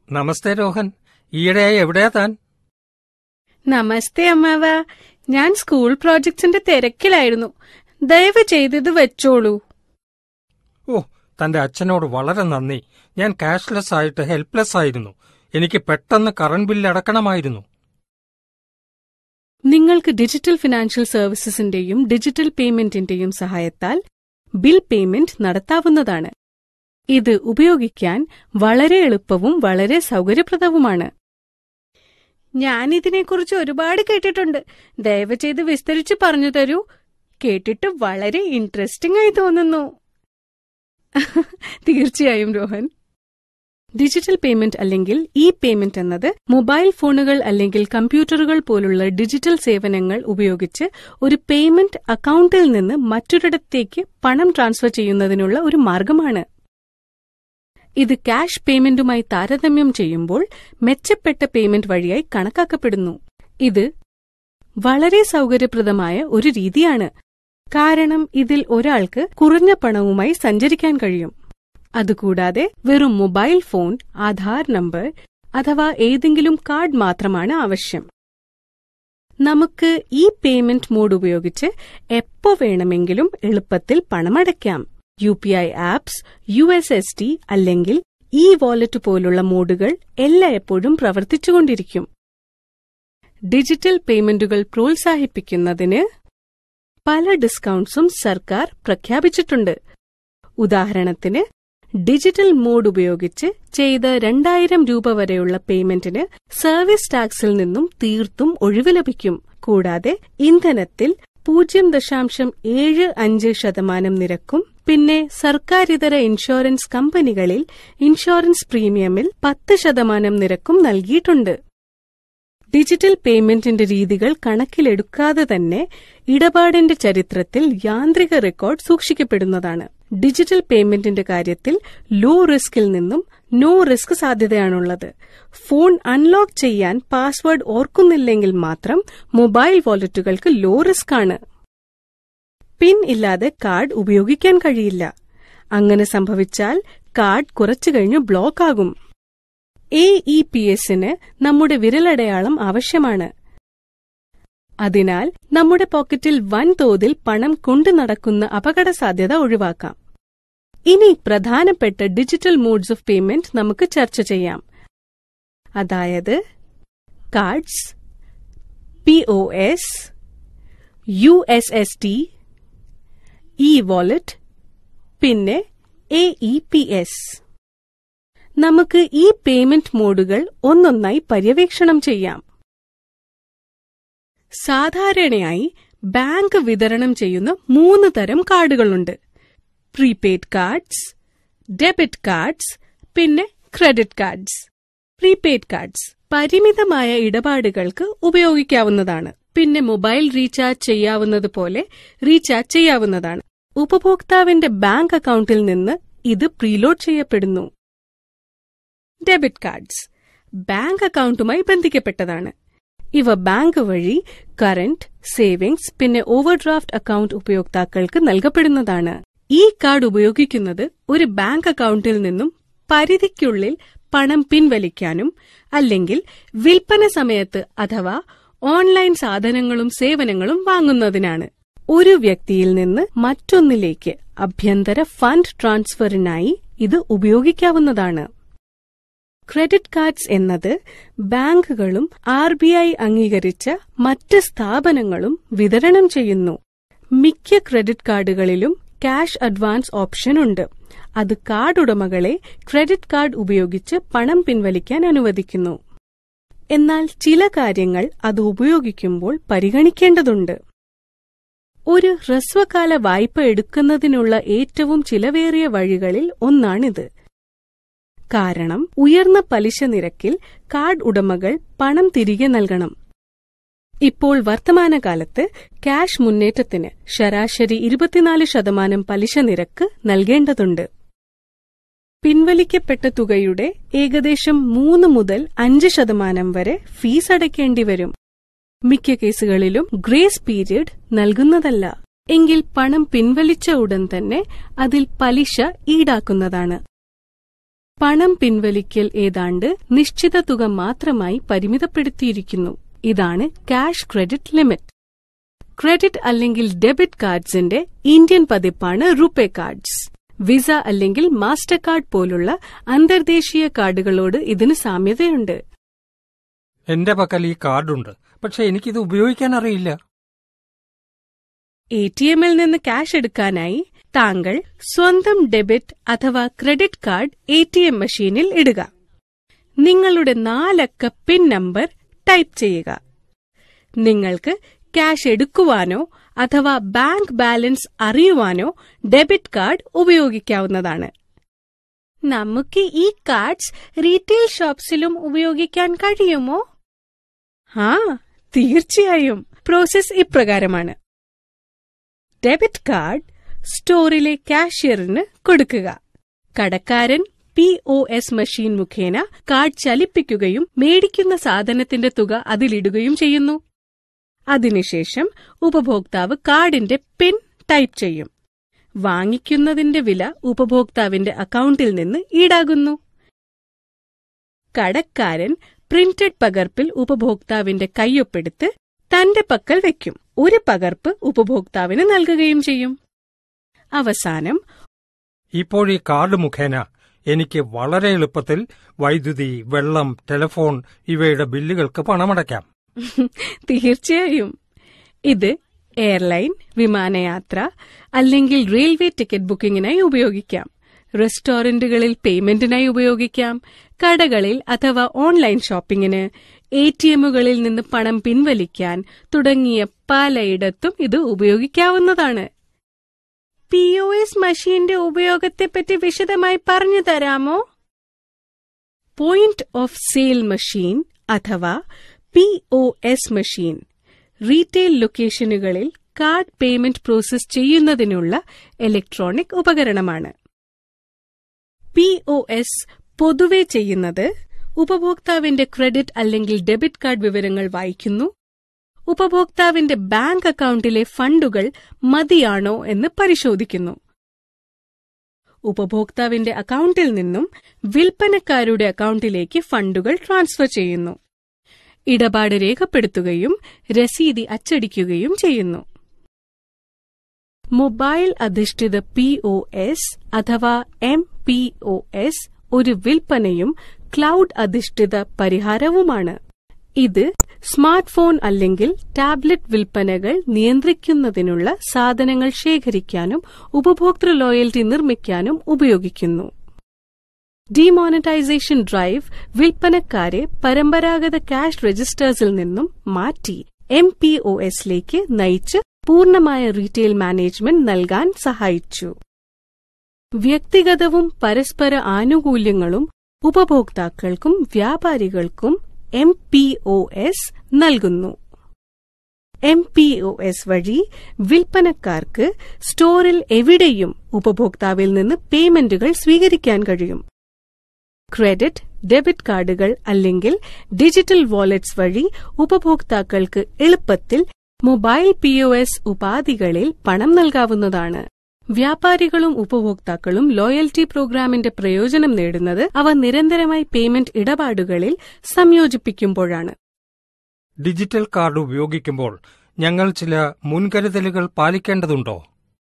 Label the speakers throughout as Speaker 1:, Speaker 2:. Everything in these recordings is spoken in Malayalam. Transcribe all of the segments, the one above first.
Speaker 1: നമസ്തേ രോഹൻ ഈയിടെയായി എവിടെയാ താൻ
Speaker 2: നമസ്തേ അമ്മാവ ഞാൻ സ്കൂൾ പ്രോജക്ട്സിന്റെ തിരക്കിലായിരുന്നു ദയവ് ചെയ്തത് വെച്ചോളൂ
Speaker 1: ഓ തന്റെ അച്ഛനോട് വളരെ നന്ദി ഞാൻ ക്യാഷ്ലെസ് ആയിട്ട് ഹെൽപ്ലെസ് ആയിരുന്നു എനിക്ക് പെട്ടെന്ന് കറണ്ട് ബില്ല് അടക്കണമായിരുന്നു
Speaker 2: നിങ്ങൾക്ക് ഡിജിറ്റൽ ഫിനാൻഷ്യൽ സർവീസസിന്റെയും ഡിജിറ്റൽ പേയ്മെന്റിന്റെയും സഹായത്താൽ ബിൽ പേയ്മെന്റ് നടത്താവുന്നതാണ് ഇത് ഉപയോഗിക്കാൻ വളരെ എളുപ്പവും വളരെ സൗകര്യപ്രദവുമാണ് ഞാൻ ഇതിനെക്കുറിച്ച് ഒരുപാട് കേട്ടിട്ടുണ്ട് ദയവ് ചെയ്ത് വിസ്തരിച്ച് പറഞ്ഞു തരൂ കേട്ടിട്ട് വളരെ ഇൻട്രസ്റ്റിംഗ് ആയി തോന്നുന്നു തീർച്ചയായും രോഹൻ ഡിജിറ്റൽ പേയ്മെന്റ് അല്ലെങ്കിൽ ഇ പേയ്മെന്റ് എന്നത് മൊബൈൽ ഫോണുകൾ അല്ലെങ്കിൽ കമ്പ്യൂട്ടറുകൾ പോലുള്ള ഡിജിറ്റൽ സേവനങ്ങൾ ഉപയോഗിച്ച് ഒരു പേയ്മെന്റ് അക്കൗണ്ടിൽ നിന്ന് മറ്റൊരിടത്തേക്ക് പണം ട്രാൻസ്ഫർ ചെയ്യുന്നതിനുള്ള ഒരു മാർഗമാണ് ഇത് ക്യാഷ് പേയ്മെന്റുമായി താരതമ്യം ചെയ്യുമ്പോൾ മെച്ചപ്പെട്ട പേയ്മെന്റ് വഴിയായി കണക്കാക്കപ്പെടുന്നു ഇത് വളരെ സൗകര്യപ്രദമായ ഒരു രീതിയാണ് കാരണം ഇതിൽ ഒരാൾക്ക് കുറഞ്ഞ പണവുമായി സഞ്ചരിക്കാൻ കഴിയും അതുകൂടാതെ വെറും മൊബൈൽ ഫോൺ ആധാർ നമ്പർ അഥവാ ഏതെങ്കിലും കാർഡ് മാത്രമാണ് ആവശ്യം നമുക്ക് ഈ പേയ്മെന്റ് മോഡ് ഉപയോഗിച്ച് എപ്പോ വേണമെങ്കിലും എളുപ്പത്തിൽ പണമടയ്ക്കാം U P I apps U S S D അല്ലെങ്കിൽ ഇ വാലറ്റ് പോലുള്ള മോഡുകൾ എല്ലായ്പ്പോഴും പ്രവർത്തിച്ചുകൊണ്ടിരിക്കും ഡിജിറ്റൽ പേയ്മെന്റുകൾ പ്രോത്സാഹിപ്പിക്കുന്നതിന് പല ഡിസ്കൗണ്ട്സും സർക്കാർ പ്രഖ്യാപിച്ചിട്ടുണ്ട് ഉദാഹരണത്തിന് ഡിജിറ്റൽ മോഡ് ഉപയോഗിച്ച് ചെയ്ത രണ്ടായിരം രൂപ വരെയുള്ള പേയ്മെന്റിന് സർവീസ് ടാക്സിൽ നിന്നും തീർത്തും ഒഴിവ് ലഭിക്കും കൂടാതെ ഇന്ധനത്തിൽ പൂജ്യം ദശാംശം ഏഴ് അഞ്ച് ശതമാനം നിരക്കും പിന്നെ സർക്കാരിതര ഇൻഷുറൻസ് കമ്പനികളിൽ ഇൻഷുറൻസ് പ്രീമിയമിൽ പത്ത് ശതമാനം നിരക്കും നൽകിയിട്ടുണ്ട് ഡിജിറ്റൽ പേയ്മെന്റിന്റെ രീതികൾ കണക്കിലെടുക്കാതെ തന്നെ ഇടപാടിന്റെ ചരിത്രത്തിൽ യാന്ത്രിക റെക്കോർഡ് സൂക്ഷിക്കപ്പെടുന്നതാണ് ഡിജിറ്റൽ പേയ്മെന്റിന്റെ കാര്യത്തിൽ ലോ റിസ്കിൽ നിന്നും നോ റിസ്ക് സാധ്യതയാണുള്ളത് ഫോൺ അൺലോക്ക് ചെയ്യാൻ പാസ്വേഡ് ഓർക്കുന്നില്ലെങ്കിൽ മാത്രം മൊബൈൽ വാലറ്റുകൾക്ക് ലോ റിസ്ക് ആണ് പിൻ ഇല്ലാതെ കാർഡ് ഉപയോഗിക്കാൻ കഴിയില്ല അങ്ങനെ സംഭവിച്ചാൽ കാർഡ് കുറച്ചു കഴിഞ്ഞ് ബ്ലോക്ക് ആകും എ ഇ പി എസിന് നമ്മുടെ വിരലടയാളം ആവശ്യമാണ് അതിനാൽ നമ്മുടെ പോക്കറ്റിൽ വൻതോതിൽ പണം കൊണ്ടു നടക്കുന്ന അപകട സാധ്യത ഒഴിവാക്കാം ഇനി പ്രധാനപ്പെട്ട ഡിജിറ്റൽ മോഡ്സ് ഓഫ് പേയ്മെന്റ് നമുക്ക് ചർച്ച ചെയ്യാം അതായത് cards P O S U S S D e wallet പിന്നെ എ ഇ പി എസ് നമുക്ക് ഈ പേയ്മെന്റ് മോഡുകൾ ഒന്നൊന്നായി പര്യവേക്ഷണം ചെയ്യാം സാധാരണയായി ബാങ്ക് വിതരണം ചെയ്യുന്ന മൂന്ന് തരം കാർഡുകളുണ്ട് പ്രീപെയ്ഡ് കാർഡ്സ് ഡെബിറ്റ് കാർഡ്സ് പിന്നെ ക്രെഡിറ്റ് കാർഡ്സ് പ്രീപെയ്ഡ് കാർഡ്സ് പരിമിതമായ ഇടപാടുകൾക്ക് ഉപയോഗിക്കാവുന്നതാണ് പിന്നെ മൊബൈൽ റീചാർജ് ചെയ്യാവുന്നതുപോലെ റീചാർജ് ചെയ്യാവുന്നതാണ് ഉപഭോക്താവിന്റെ ബാങ്ക് അക്കൗണ്ടിൽ നിന്ന് ഇത് പ്രീലോഡ് ചെയ്യപ്പെടുന്നു ഡെബിറ്റ് കാർഡ്സ് ബാങ്ക് അക്കൗണ്ടുമായി ബന്ധിക്കപ്പെട്ടതാണ് ഇവ ബാങ്ക് വഴി കറന്റ് സേവിംഗ്സ് പിന്നെ ഓവർഡ്രാഫ്റ്റ് അക്കൗണ്ട് ഉപയോക്താക്കൾക്ക് നൽകപ്പെടുന്നതാണ് ഈ കാർഡ് ഉപയോഗിക്കുന്നത് ഒരു ബാങ്ക് അക്കൗണ്ടിൽ നിന്നും പരിധിക്കുള്ളിൽ പണം പിൻവലിക്കാനും അല്ലെങ്കിൽ വിൽപ്പന സമയത്ത് അഥവാ ഓൺലൈൻ സാധനങ്ങളും സേവനങ്ങളും വാങ്ങുന്നതിനാണ് ഒരു വ്യക്തിയിൽ നിന്ന് മറ്റൊന്നിലേക്ക് അഭ്യന്തര ഫണ്ട് ട്രാൻസ്ഫറിനായി ഇത് ഉപയോഗിക്കാവുന്നതാണ് ക്രെഡിറ്റ് കാർഡ്സ് എന്നത് ബാങ്കുകളും ആർ ബി ഐ അംഗീകരിച്ച മറ്റ് സ്ഥാപനങ്ങളും വിതരണം ചെയ്യുന്നു മിക്ക ക്രെഡിറ്റ് കാർഡുകളിലും ക്യാഷ് അഡ്വാൻസ് ഓപ്ഷൻ ഉണ്ട് അത് കാർഡ് ഉടമകളെ ക്രെഡിറ്റ് കാർഡ് ഉപയോഗിച്ച് പണം പിൻവലിക്കാൻ അനുവദിക്കുന്നു എന്നാൽ ചില കാര്യങ്ങൾ അത് ഉപയോഗിക്കുമ്പോൾ പരിഗണിക്കേണ്ടതുണ്ട് ഒരു ഹ്രസ്വകാല വായ്പ എടുക്കുന്നതിനുള്ള ഏറ്റവും ചിലവേറിയ വഴികളിൽ ഒന്നാണിത് കാരണം ഉയർന്ന പലിശ നിരക്കിൽ കാർഡ് ഉടമകൾ പണം തിരികെ നൽകണം ഇപ്പോൾ വർത്തമാനകാലത്ത് ക്യാഷ് മുന്നേറ്റത്തിന് ശരാശരി ഇരുപത്തിനാല് ശതമാനം പലിശ നിരക്ക് നൽകേണ്ടതുണ്ട് പിൻവലിക്കപ്പെട്ട തുകയുടെ ഏകദേശം മൂന്ന് മുതൽ അഞ്ച് ശതമാനം വരെ ഫീസ് അടയ്ക്കേണ്ടി വരും മിക്ക കേസുകളിലും ഗ്രേസ് പീരിയഡ് നൽകുന്നതല്ല എങ്കിൽ പണം പിൻവലിച്ച ഉടൻ തന്നെ അതിൽ പലിശ ഈടാക്കുന്നതാണ് പണം പിൻവലിക്കൽ ഏതാണ്ട് നിശ്ചിത തുക മാത്രമായി പരിമിതപ്പെടുത്തിയിരിക്കുന്നു ഇതാണ് ക്യാഷ് ക്രെഡിറ്റ് ലിമിറ്റ് ക്രെഡിറ്റ് അല്ലെങ്കിൽ ഡെബിറ്റ് കാർഡ്സിന്റെ ഇന്ത്യൻ പതിപ്പാണ് റുപേ കാർഡ്സ് വിസ അല്ലെങ്കിൽ മാസ്റ്റർ കാർഡ് പോലുള്ള അന്തർദേശീയ കാർഡുകളോട് ഇതിന് സാമ്യതയുണ്ട്
Speaker 1: എന്റെ പക്കൽ ഈ കാർഡുണ്ട് പക്ഷെ എനിക്കിത് ഉപയോഗിക്കാൻ അറിയില്ല
Speaker 2: എ ടി എമ്മിൽ നിന്ന് ക്യാഷ് എടുക്കാനായി താങ്കൾ സ്വന്തം ഡെബിറ്റ് അഥവാ credit card A T M മെഷീനിൽ ഇടുക നിങ്ങളുടെ നാലക്ക പിൻ നമ്പർ ടൈപ്പ് ചെയ്യുക നിങ്ങൾക്ക് ക്യാഷ് എടുക്കുവാനോ അഥവാ ബാങ്ക് ബാലൻസ് അറിയുവാനോ ഡെബിറ്റ് കാർഡ് ഉപയോഗിക്കാവുന്നതാണ് നമുക്ക് ഈ കാർഡ്സ് റീറ്റെയിൽ ഷോപ്സിലും ഉപയോഗിക്കാൻ കഴിയുമോ ആ തീർച്ചയായും പ്രോസസ് ഇപ്രകാരമാണ് ഡെബിറ്റ് കാർഡ് സ്റ്റോറിലെ കാഷ്യറിന് കൊടുക്കുക കടക്കാരൻ പി ഒ എസ് മെഷീൻ മുഖേന കാർഡ് ചലിപ്പിക്കുകയും മേടിക്കുന്ന സാധനത്തിന്റെ തുക അതിലിടുകയും ചെയ്യുന്നു അതിനുശേഷം ഉപഭോക്താവ് കാർഡിന്റെ പിൻ ടൈപ്പ് ചെയ്യും വാങ്ങിക്കുന്നതിന്റെ വില ഉപഭോക്താവിന്റെ അക്കൗണ്ടിൽ നിന്ന് ഈടാകുന്നു കടക്കാരൻ പ്രിന്റഡ് പകർപ്പിൽ ഉപഭോക്താവിന്റെ കയ്യൊപ്പെടുത്ത് തന്റെ പക്കൽ വയ്ക്കും ഒരു പകർപ്പ് ഉപഭോക്താവിന് നൽകുകയും ചെയ്യും അവസാനം
Speaker 1: ഇപ്പോൾ ഈ കാർഡ് മുഖേന എനിക്ക് വളരെ എളുപ്പത്തിൽ വൈദ്യുതി വെള്ളം ടെലിഫോൺ ഇവയുടെ ബില്ലുകൾക്ക് പണമടയ്ക്കാം
Speaker 2: തീർച്ചയായും ഇത് എയർലൈൻ വിമാനയാത്ര അല്ലെങ്കിൽ റെയിൽവേ ടിക്കറ്റ് ബുക്കിംഗിനായി ഉപയോഗിക്കാം റെസ്റ്റോറന്റുകളിൽ പേയ്മെന്റിനായി ഉപയോഗിക്കാം കടകളിൽ അഥവാ ഓൺലൈൻ ഷോപ്പിംഗിന് എ ടി എമ്മുകളിൽ നിന്ന് പണം പിൻവലിക്കാൻ തുടങ്ങിയ പലയിടത്തും ഇത് ഉപയോഗിക്കാവുന്നതാണ് പി ഒ എസ് മെഷീന്റെ ഉപയോഗത്തെപ്പറ്റി വിശദമായി പറഞ്ഞു തരാമോ പോയിന്റ് ഓഫ് സെയിൽ മെഷീൻ അഥവാ P O S machine retail ലൊക്കേഷനുകളിൽ കാർഡ് പേയ്മെന്റ് പ്രോസസ് ചെയ്യുന്നതിനുള്ള ഇലക്ട്രോണിക് ഉപകരണമാണ് പി ഒ എസ് പൊതുവെ ചെയ്യുന്നത് ഉപഭോക്താവിന്റെ ക്രെഡിറ്റ് അല്ലെങ്കിൽ ഡെബിറ്റ് കാർഡ് വിവരങ്ങൾ വായിക്കുന്നു ഉപഭോക്താവിന്റെ ബാങ്ക് അക്കൗണ്ടിലെ ഫണ്ടുകൾ മതിയാണോ എന്ന് പരിശോധിക്കുന്നു ഉപഭോക്താവിന്റെ അക്കൗണ്ടിൽ നിന്നും വിൽപ്പനക്കാരുടെ അക്കൗണ്ടിലേക്ക് ഫണ്ടുകൾ ട്രാൻസ്ഫർ ചെയ്യുന്നു ഇടപാട് രേഖപ്പെടുത്തുകയും രസീതി അച്ചടിക്കുകയും ചെയ്യുന്നു മൊബൈൽ അധിഷ്ഠിത പി ഒ എസ് അഥവാ എം പി ഒ എസ് ഒരു വിൽപ്പനയും ക്ലൗഡ് അധിഷ്ഠിത പരിഹാരവുമാണ് ഇത് സ്മാർട്ട് ഫോൺ അല്ലെങ്കിൽ ടാബ്ലറ്റ് വിൽപ്പനകൾ നിയന്ത്രിക്കുന്നതിനുള്ള സാധനങ്ങൾ ശേഖരിക്കാനും ഉപഭോക്തൃ ലോയൽറ്റി നിർമ്മിക്കാനും ഉപയോഗിക്കുന്നു ഡിമോണിറ്റൈസേഷൻ ഡ്രൈവ് വിൽപ്പനക്കാരെ പരമ്പരാഗത ക്യാഷ് രജിസ്റ്റേഴ്സിൽ നിന്നും മാറ്റി എം പി ഒ എസിലേക്ക് നയിച്ച് പൂർണ്ണമായ റീറ്റെയിൽ മാനേജ്മെന്റ് നൽകാൻ സഹായിച്ചു വ്യക്തിഗതവും പരസ്പര ആനുകൂല്യങ്ങളും ഉപഭോക്താക്കൾക്കും വ്യാപാരികൾക്കും എം പി ഒ എസ് നൽകുന്നു എം പി ഒ എസ് വഴി വിൽപ്പനക്കാർക്ക് സ്റ്റോറിൽ എവിടെയും ഉപഭോക്താവിൽ നിന്ന് പേയ്മെന്റുകൾ സ്വീകരിക്കാൻ കഴിയും ക്രെഡിറ്റ് ഡെബിറ്റ് കാർഡുകൾ അല്ലെങ്കിൽ ഡിജിറ്റൽ വാലറ്റ്സ് വഴി ഉപഭോക്താക്കൾക്ക് എളുപ്പത്തിൽ മൊബൈൽ പി ഒ എസ് ഉപാധികളിൽ പണം നൽകാവുന്നതാണ് വ്യാപാരികളും ഉപഭോക്താക്കളും ലോയൽറ്റി പ്രോഗ്രാമിന്റെ പ്രയോജനം നേടുന്നത് അവ നിരന്തരമായി പേയ്മെന്റ് ഇടപാടുകളിൽ സംയോജിപ്പിക്കുമ്പോഴാണ്
Speaker 1: ഡിജിറ്റൽ കാർഡ് ഉപയോഗിക്കുമ്പോൾ ഞങ്ങൾ ചില മുൻകരുതലുകൾ പാലിക്കേണ്ടതുണ്ടോ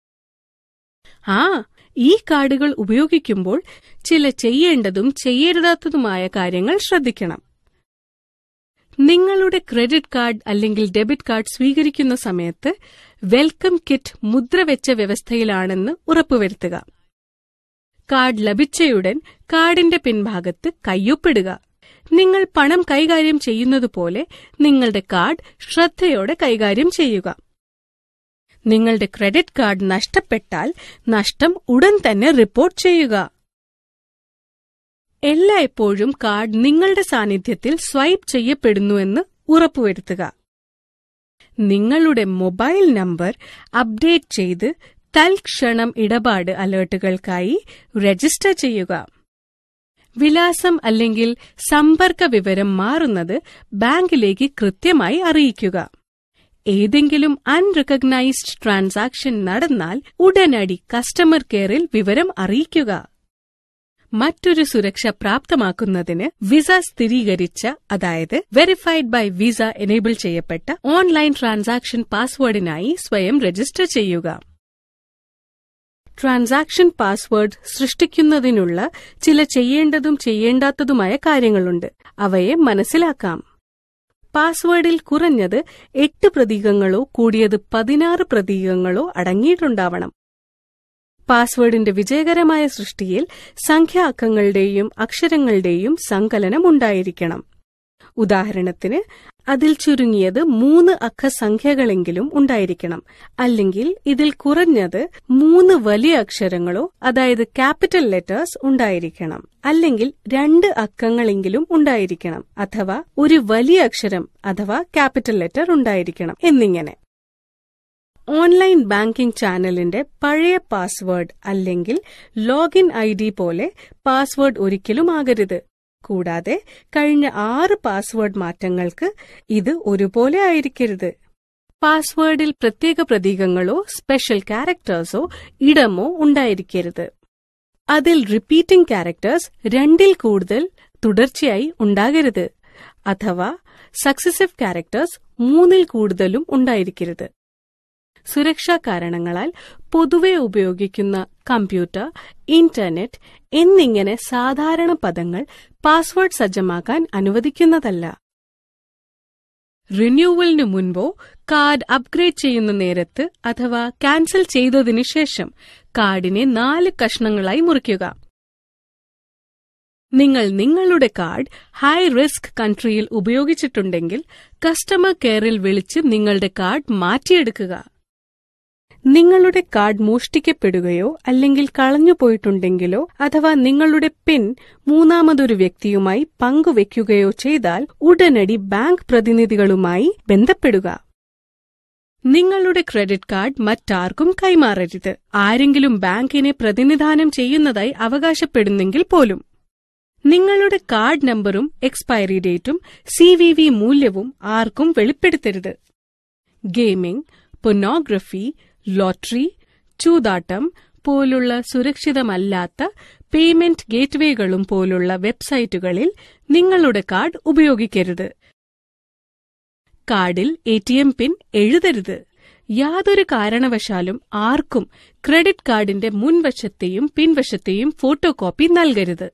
Speaker 2: ആ ഈ കാർഡുകൾ ഉപയോഗിക്കുമ്പോൾ ചില ചെയ്യേണ്ടതും ചെയ്യരുതാത്തതുമായ കാര്യങ്ങൾ ശ്രദ്ധിക്കണം നിങ്ങളുടെ ക്രെഡിറ്റ് കാർഡ് അല്ലെങ്കിൽ ഡെബിറ്റ് കാർഡ് സ്വീകരിക്കുന്ന സമയത്ത് വെൽക്കം കിറ്റ് മുദ്രവെച്ച വ്യവസ്ഥയിലാണെന്ന് ഉറപ്പുവരുത്തുക കാർഡ് ലഭിച്ചയുടൻ കാർഡിന്റെ പിൻഭാഗത്ത് കയ്യൊപ്പിടുക നിങ്ങൾ പണം കൈകാര്യം ചെയ്യുന്നതുപോലെ നിങ്ങളുടെ കാർഡ് ശ്രദ്ധയോടെ കൈകാര്യം ചെയ്യുക നിങ്ങളുടെ ക്രെഡിറ്റ് കാർഡ് നഷ്ടപ്പെട്ടാൽ നഷ്ടം ഉടൻ തന്നെ റിപ്പോർട്ട് ചെയ്യുക എല്ലായ്പ്പോഴും കാർഡ് നിങ്ങളുടെ സാന്നിധ്യത്തിൽ സ്വൈപ്പ് ചെയ്യപ്പെടുന്നുവെന്ന് ഉറപ്പുവരുത്തുക നിങ്ങളുടെ മൊബൈൽ നമ്പർ അപ്ഡേറ്റ് ചെയ്ത് തൽക്ഷണം ഇടപാട് അലേർട്ടുകൾക്കായി രജിസ്റ്റർ ചെയ്യുക വിലാസം അല്ലെങ്കിൽ സമ്പർക്ക വിവരം മാറുന്നത് ബാങ്കിലേക്ക് കൃത്യമായി അറിയിക്കുക ഏതെങ്കിലും അൺറിക്കഗ്നൈസ്ഡ് ട്രാൻസാക്ഷൻ നടന്നാൽ ഉടനടി കസ്റ്റമർ കെയറിൽ വിവരം അറിയിക്കുക മറ്റൊരു സുരക്ഷ പ്രാപ്തമാക്കുന്നതിന് വിസ സ്ഥിരീകരിച്ച അതായത് വെരിഫൈഡ് ബൈ വിസ എനേബിൾ ചെയ്യപ്പെട്ട ഓൺലൈൻ ട്രാൻസാക്ഷൻ പാസ്വേഡിനായി സ്വയം രജിസ്റ്റർ ചെയ്യുക ട്രാൻസാക്ഷൻ പാസ്വേഡ് സൃഷ്ടിക്കുന്നതിനുള്ള ചില ചെയ്യേണ്ടതും ചെയ്യേണ്ടാത്തതുമായ കാര്യങ്ങളുണ്ട് അവയെ മനസ്സിലാക്കാം പാസ്വേഡിൽ കുറഞ്ഞത് എട്ട് പ്രതീകങ്ങളോ കൂടിയത് പതിനാറ് പ്രതീകങ്ങളോ അടങ്ങിയിട്ടുണ്ടാവണം പാസ്വേഡിന്റെ വിജയകരമായ സൃഷ്ടിയിൽ സംഖ്യാ അക്കങ്ങളുടെയും അക്ഷരങ്ങളുടെയും സങ്കലനം ഉണ്ടായിരിക്കണം ഉദാഹരണത്തിന് അതിൽ ചുരുങ്ങിയത് മൂന്ന് അക്ക സംഖ്യകളെങ്കിലും ഉണ്ടായിരിക്കണം അല്ലെങ്കിൽ ഇതിൽ കുറഞ്ഞത് മൂന്ന് വലിയ അക്ഷരങ്ങളോ അതായത് ക്യാപിറ്റൽ ലെറ്റേഴ്സ് ഉണ്ടായിരിക്കണം അല്ലെങ്കിൽ രണ്ട് അക്കങ്ങളെങ്കിലും ഉണ്ടായിരിക്കണം അഥവാ ഒരു വലിയ അക്ഷരം അഥവാ ക്യാപിറ്റൽ ലെറ്റർ ഉണ്ടായിരിക്കണം എന്നിങ്ങനെ ഓൺലൈൻ ബാങ്കിംഗ് ചാനലിന്റെ പഴയ പാസ്വേഡ് അല്ലെങ്കിൽ ലോഗിൻ ഐ ഡി പോലെ പാസ്വേഡ് ഒരിക്കലും ആകരുത് കൂടാതെ കഴിഞ്ഞ ആറ് പാസ്വേഡ് മാറ്റങ്ങൾക്ക് ഇത് ഒരുപോലെ ആയിരിക്കരുത് പാസ്വേഡിൽ പ്രത്യേക പ്രതീകങ്ങളോ സ്പെഷ്യൽ ക്യാരക്ടേഴ്സോ ഇടമോ ഉണ്ടായിരിക്കരുത് അതിൽ റിപ്പീറ്റിംഗ് ക്യാരക്ടേഴ്സ് രണ്ടിൽ കൂടുതൽ തുടർച്ചയായി ഉണ്ടാകരുത് അഥവാ സക്സസീവ് ക്യാരക്ടേഴ്സ് മൂന്നിൽ കൂടുതലും ഉണ്ടായിരിക്കരുത് സുരക്ഷാ കാരണങ്ങളാൽ പൊതുവെ ഉപയോഗിക്കുന്ന കമ്പ്യൂട്ടർ ഇന്റർനെറ്റ് എന്നിങ്ങനെ സാധാരണ പദങ്ങൾ പാസ്വേഡ് സജ്ജമാക്കാൻ അനുവദിക്കുന്നതല്ല റിന്യൂവലിനു മുൻപോ കാർഡ് അപ്ഗ്രേഡ് ചെയ്യുന്ന നേരത്ത് അഥവാ ക്യാൻസൽ ചെയ്തതിനു ശേഷം കാർഡിനെ നാല് കഷ്ണങ്ങളായി മുറിക്കുക നിങ്ങൾ നിങ്ങളുടെ കാർഡ് ഹൈ റിസ്ക് കൺട്രിയിൽ ഉപയോഗിച്ചിട്ടുണ്ടെങ്കിൽ കസ്റ്റമർ കെയറിൽ വിളിച്ച് നിങ്ങളുടെ കാർഡ് മാറ്റിയെടുക്കുക നിങ്ങളുടെ കാർഡ് മോഷ്ടിക്കപ്പെടുകയോ അല്ലെങ്കിൽ കളഞ്ഞുപോയിട്ടുണ്ടെങ്കിലോ അഥവാ നിങ്ങളുടെ പിൻ മൂന്നാമതൊരു വ്യക്തിയുമായി പങ്കുവെക്കുകയോ ചെയ്താൽ ഉടനടി ബാങ്ക് പ്രതിനിധികളുമായി ബന്ധപ്പെടുക നിങ്ങളുടെ ക്രെഡിറ്റ് കാർഡ് മറ്റാർക്കും കൈമാറരുത് ആരെങ്കിലും ബാങ്കിനെ പ്രതിനിധാനം ചെയ്യുന്നതായി അവകാശപ്പെടുന്നെങ്കിൽ പോലും നിങ്ങളുടെ കാർഡ് നമ്പറും എക്സ്പയറി ഡേറ്റും സി വി വി മൂല്യവും ആർക്കും വെളിപ്പെടുത്തരുത് ഗെയിമിംഗ് പൊന്നോഗ്രഫി ലോട്ടറി ചൂതാട്ടം പോലുള്ള സുരക്ഷിതമല്ലാത്ത പേയ്മെന്റ് ഗേറ്റ്വേകളും പോലുള്ള വെബ്സൈറ്റുകളിൽ നിങ്ങളുടെ കാർഡ് ഉപയോഗിക്കരുത് കാർഡിൽ എ ടി എം പിൻ എഴുതരുത് യാതൊരു കാരണവശാലും ആർക്കും ക്രെഡിറ്റ് കാർഡിന്റെ മുൻവശത്തെയും പിൻവശത്തെയും ഫോട്ടോകോപ്പി നൽകരുത്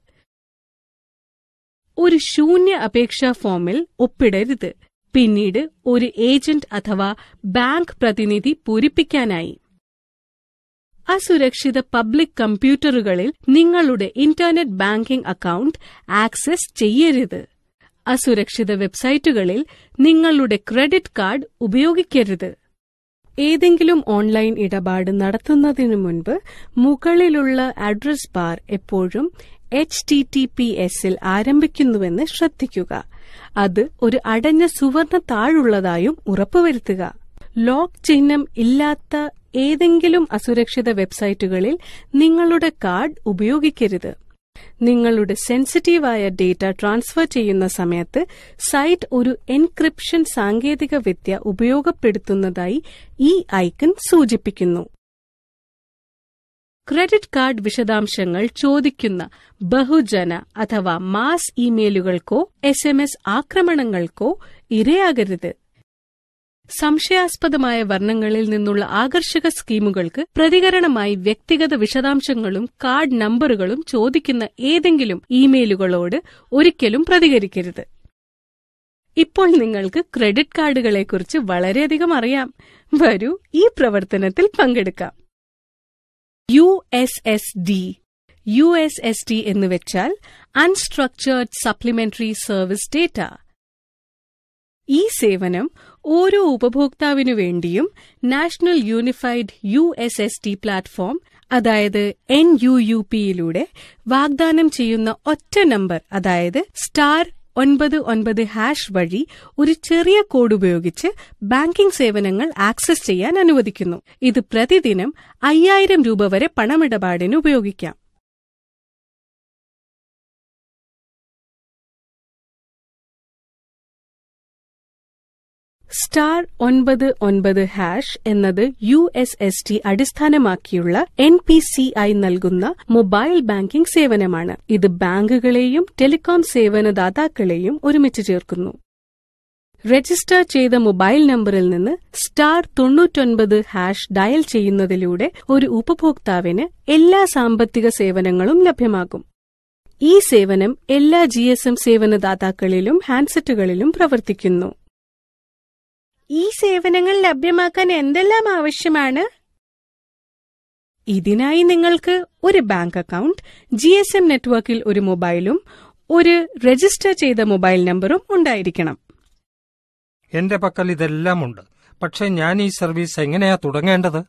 Speaker 2: ഒരു ശൂന്യ അപേക്ഷാ ഫോമിൽ ഒപ്പിടരുത് പിന്നീട് ഒരു ഏജന്റ് അഥവാ ബാങ്ക് പ്രതിനിധി പൂരിപ്പിക്കാനായി അസുരക്ഷിത പബ്ലിക് കമ്പ്യൂട്ടറുകളിൽ നിങ്ങളുടെ ഇന്റർനെറ്റ് ബാങ്കിംഗ് അക്കൗണ്ട് ആക്സസ് ചെയ്യരുത് അസുരക്ഷിത വെബ്സൈറ്റുകളിൽ നിങ്ങളുടെ ക്രെഡിറ്റ് കാർഡ് ഉപയോഗിക്കരുത് ഏതെങ്കിലും ഓൺലൈൻ ഇടപാട് നടത്തുന്നതിനു മുൻപ് മുകളിലുള്ള അഡ്രസ് ബാർ എപ്പോഴും എച്ച് ടി ടി പി എസിൽ ആരംഭിക്കുന്നുവെന്ന് ശ്രദ്ധിക്കുക അത് ഒരു അടഞ്ഞ സുവർണ താഴുള്ളതായും ഉറപ്പുവരുത്തുക ലോക്ക് ചിഹ്നം ഇല്ലാത്ത ഏതെങ്കിലും അസുരക്ഷിത വെബ്സൈറ്റുകളിൽ നിങ്ങളുടെ കാർഡ് ഉപയോഗിക്കരുത് നിങ്ങളുടെ സെൻസിറ്റീവായ ഡേറ്റ ട്രാൻസ്ഫർ ചെയ്യുന്ന സമയത്ത് സൈറ്റ് ഒരു എൻക്രിപ്ഷൻ സാങ്കേതിക വിദ്യ ഉപയോഗപ്പെടുത്തുന്നതായി ഈ ഐക്കൺ സൂചിപ്പിക്കുന്നു ക്രെഡിറ്റ് കാർഡ് വിശദാംശങ്ങൾ ചോദിക്കുന്ന ബഹുജന അഥവാ മാസ് ഇമെയിലുകൾക്കോ എസ് എം എസ് ആക്രമണങ്ങൾക്കോ ഇരയാകരുത് സംശയാസ്പദമായ വർണ്ണങ്ങളിൽ നിന്നുള്ള ആകർഷക സ്കീമുകൾക്ക് പ്രതികരണമായി വ്യക്തിഗത വിശദാംശങ്ങളും കാർഡ് നമ്പറുകളും ചോദിക്കുന്ന ഏതെങ്കിലും ഇമെയിലുകളോട് ഒരിക്കലും പ്രതികരിക്കരുത് ഇപ്പോൾ നിങ്ങൾക്ക് ക്രെഡിറ്റ് കാർഡുകളെക്കുറിച്ച് വളരെയധികം അറിയാം വരൂ ഈ പ്രവർത്തനത്തിൽ പങ്കെടുക്കാം U S S D U S S D എന്ന് വെച്ചാൽ അൺസ്ട്രക്ചേർഡ് സപ്ലിമെന്ററി സർവീസ് ഡേറ്റ ഈ സേവനം ഓരോ ഉപഭോക്താവിനു വേണ്ടിയും national unified U S S D platform അതായത് എൻ യു യു പിയിലൂടെ വാഗ്ദാനം ചെയ്യുന്ന ഒറ്റ നമ്പർ അതായത് സ്റ്റാർ ഒൻപത് ഒൻപത് ഹാഷ് വഴി ഒരു ചെറിയ കോഡ് ഉപയോഗിച്ച് ബാങ്കിംഗ് സേവനങ്ങൾ ആക്സസ് ചെയ്യാൻ അനുവദിക്കുന്നു ഇത് പ്രതിദിനം അയ്യായിരം രൂപ വരെ പണമിടപാടിന് ഉപയോഗിക്കാം സ്റ്റാർ ഒൻപത് ഒൻപത് ഹാഷ് എന്നത് യു എസ് എസ് ടി അടിസ്ഥാനമാക്കിയുള്ള എൻ പി സി ഐ നൽകുന്ന മൊബൈൽ ബാങ്കിംഗ് സേവനമാണ് ഇത് ബാങ്കുകളെയും ടെലികോം സേവനദാതാക്കളെയും ഒരുമിച്ച് ചേർക്കുന്നു രജിസ്റ്റർ ചെയ്ത മൊബൈൽ നമ്പറിൽ നിന്ന് സ്റ്റാർ തൊണ്ണൂറ്റൊൻപത് ഹാഷ് ഡയൽ ചെയ്യുന്നതിലൂടെ ഒരു ഉപഭോക്താവിന് എല്ലാ സാമ്പത്തിക സേവനങ്ങളും ലഭ്യമാകും ഈ സേവനം എല്ലാ ജി എസ് എം സേവനദാതാക്കളിലും ഹാൻഡ്സെറ്റുകളിലും പ്രവർത്തിക്കുന്നു ഈ സേവനങ്ങൾ ലഭ്യമാക്കാൻ എന്തെല്ലാം ആവശ്യമാണ് ഇതിനായി നിങ്ങൾക്ക് ഒരു bank account G S M നെറ്റ്വർക്കിൽ ഒരു മൊബൈലും ഒരു രജിസ്റ്റർ ചെയ്ത മൊബൈൽ നമ്പറും ഉണ്ടായിരിക്കണം
Speaker 1: എന്റെ പക്കൽ ഇതെല്ലാമുണ്ട് പക്ഷെ ഞാൻ ഈ സർവീസ് എങ്ങനെയാ തുടങ്ങേണ്ടത്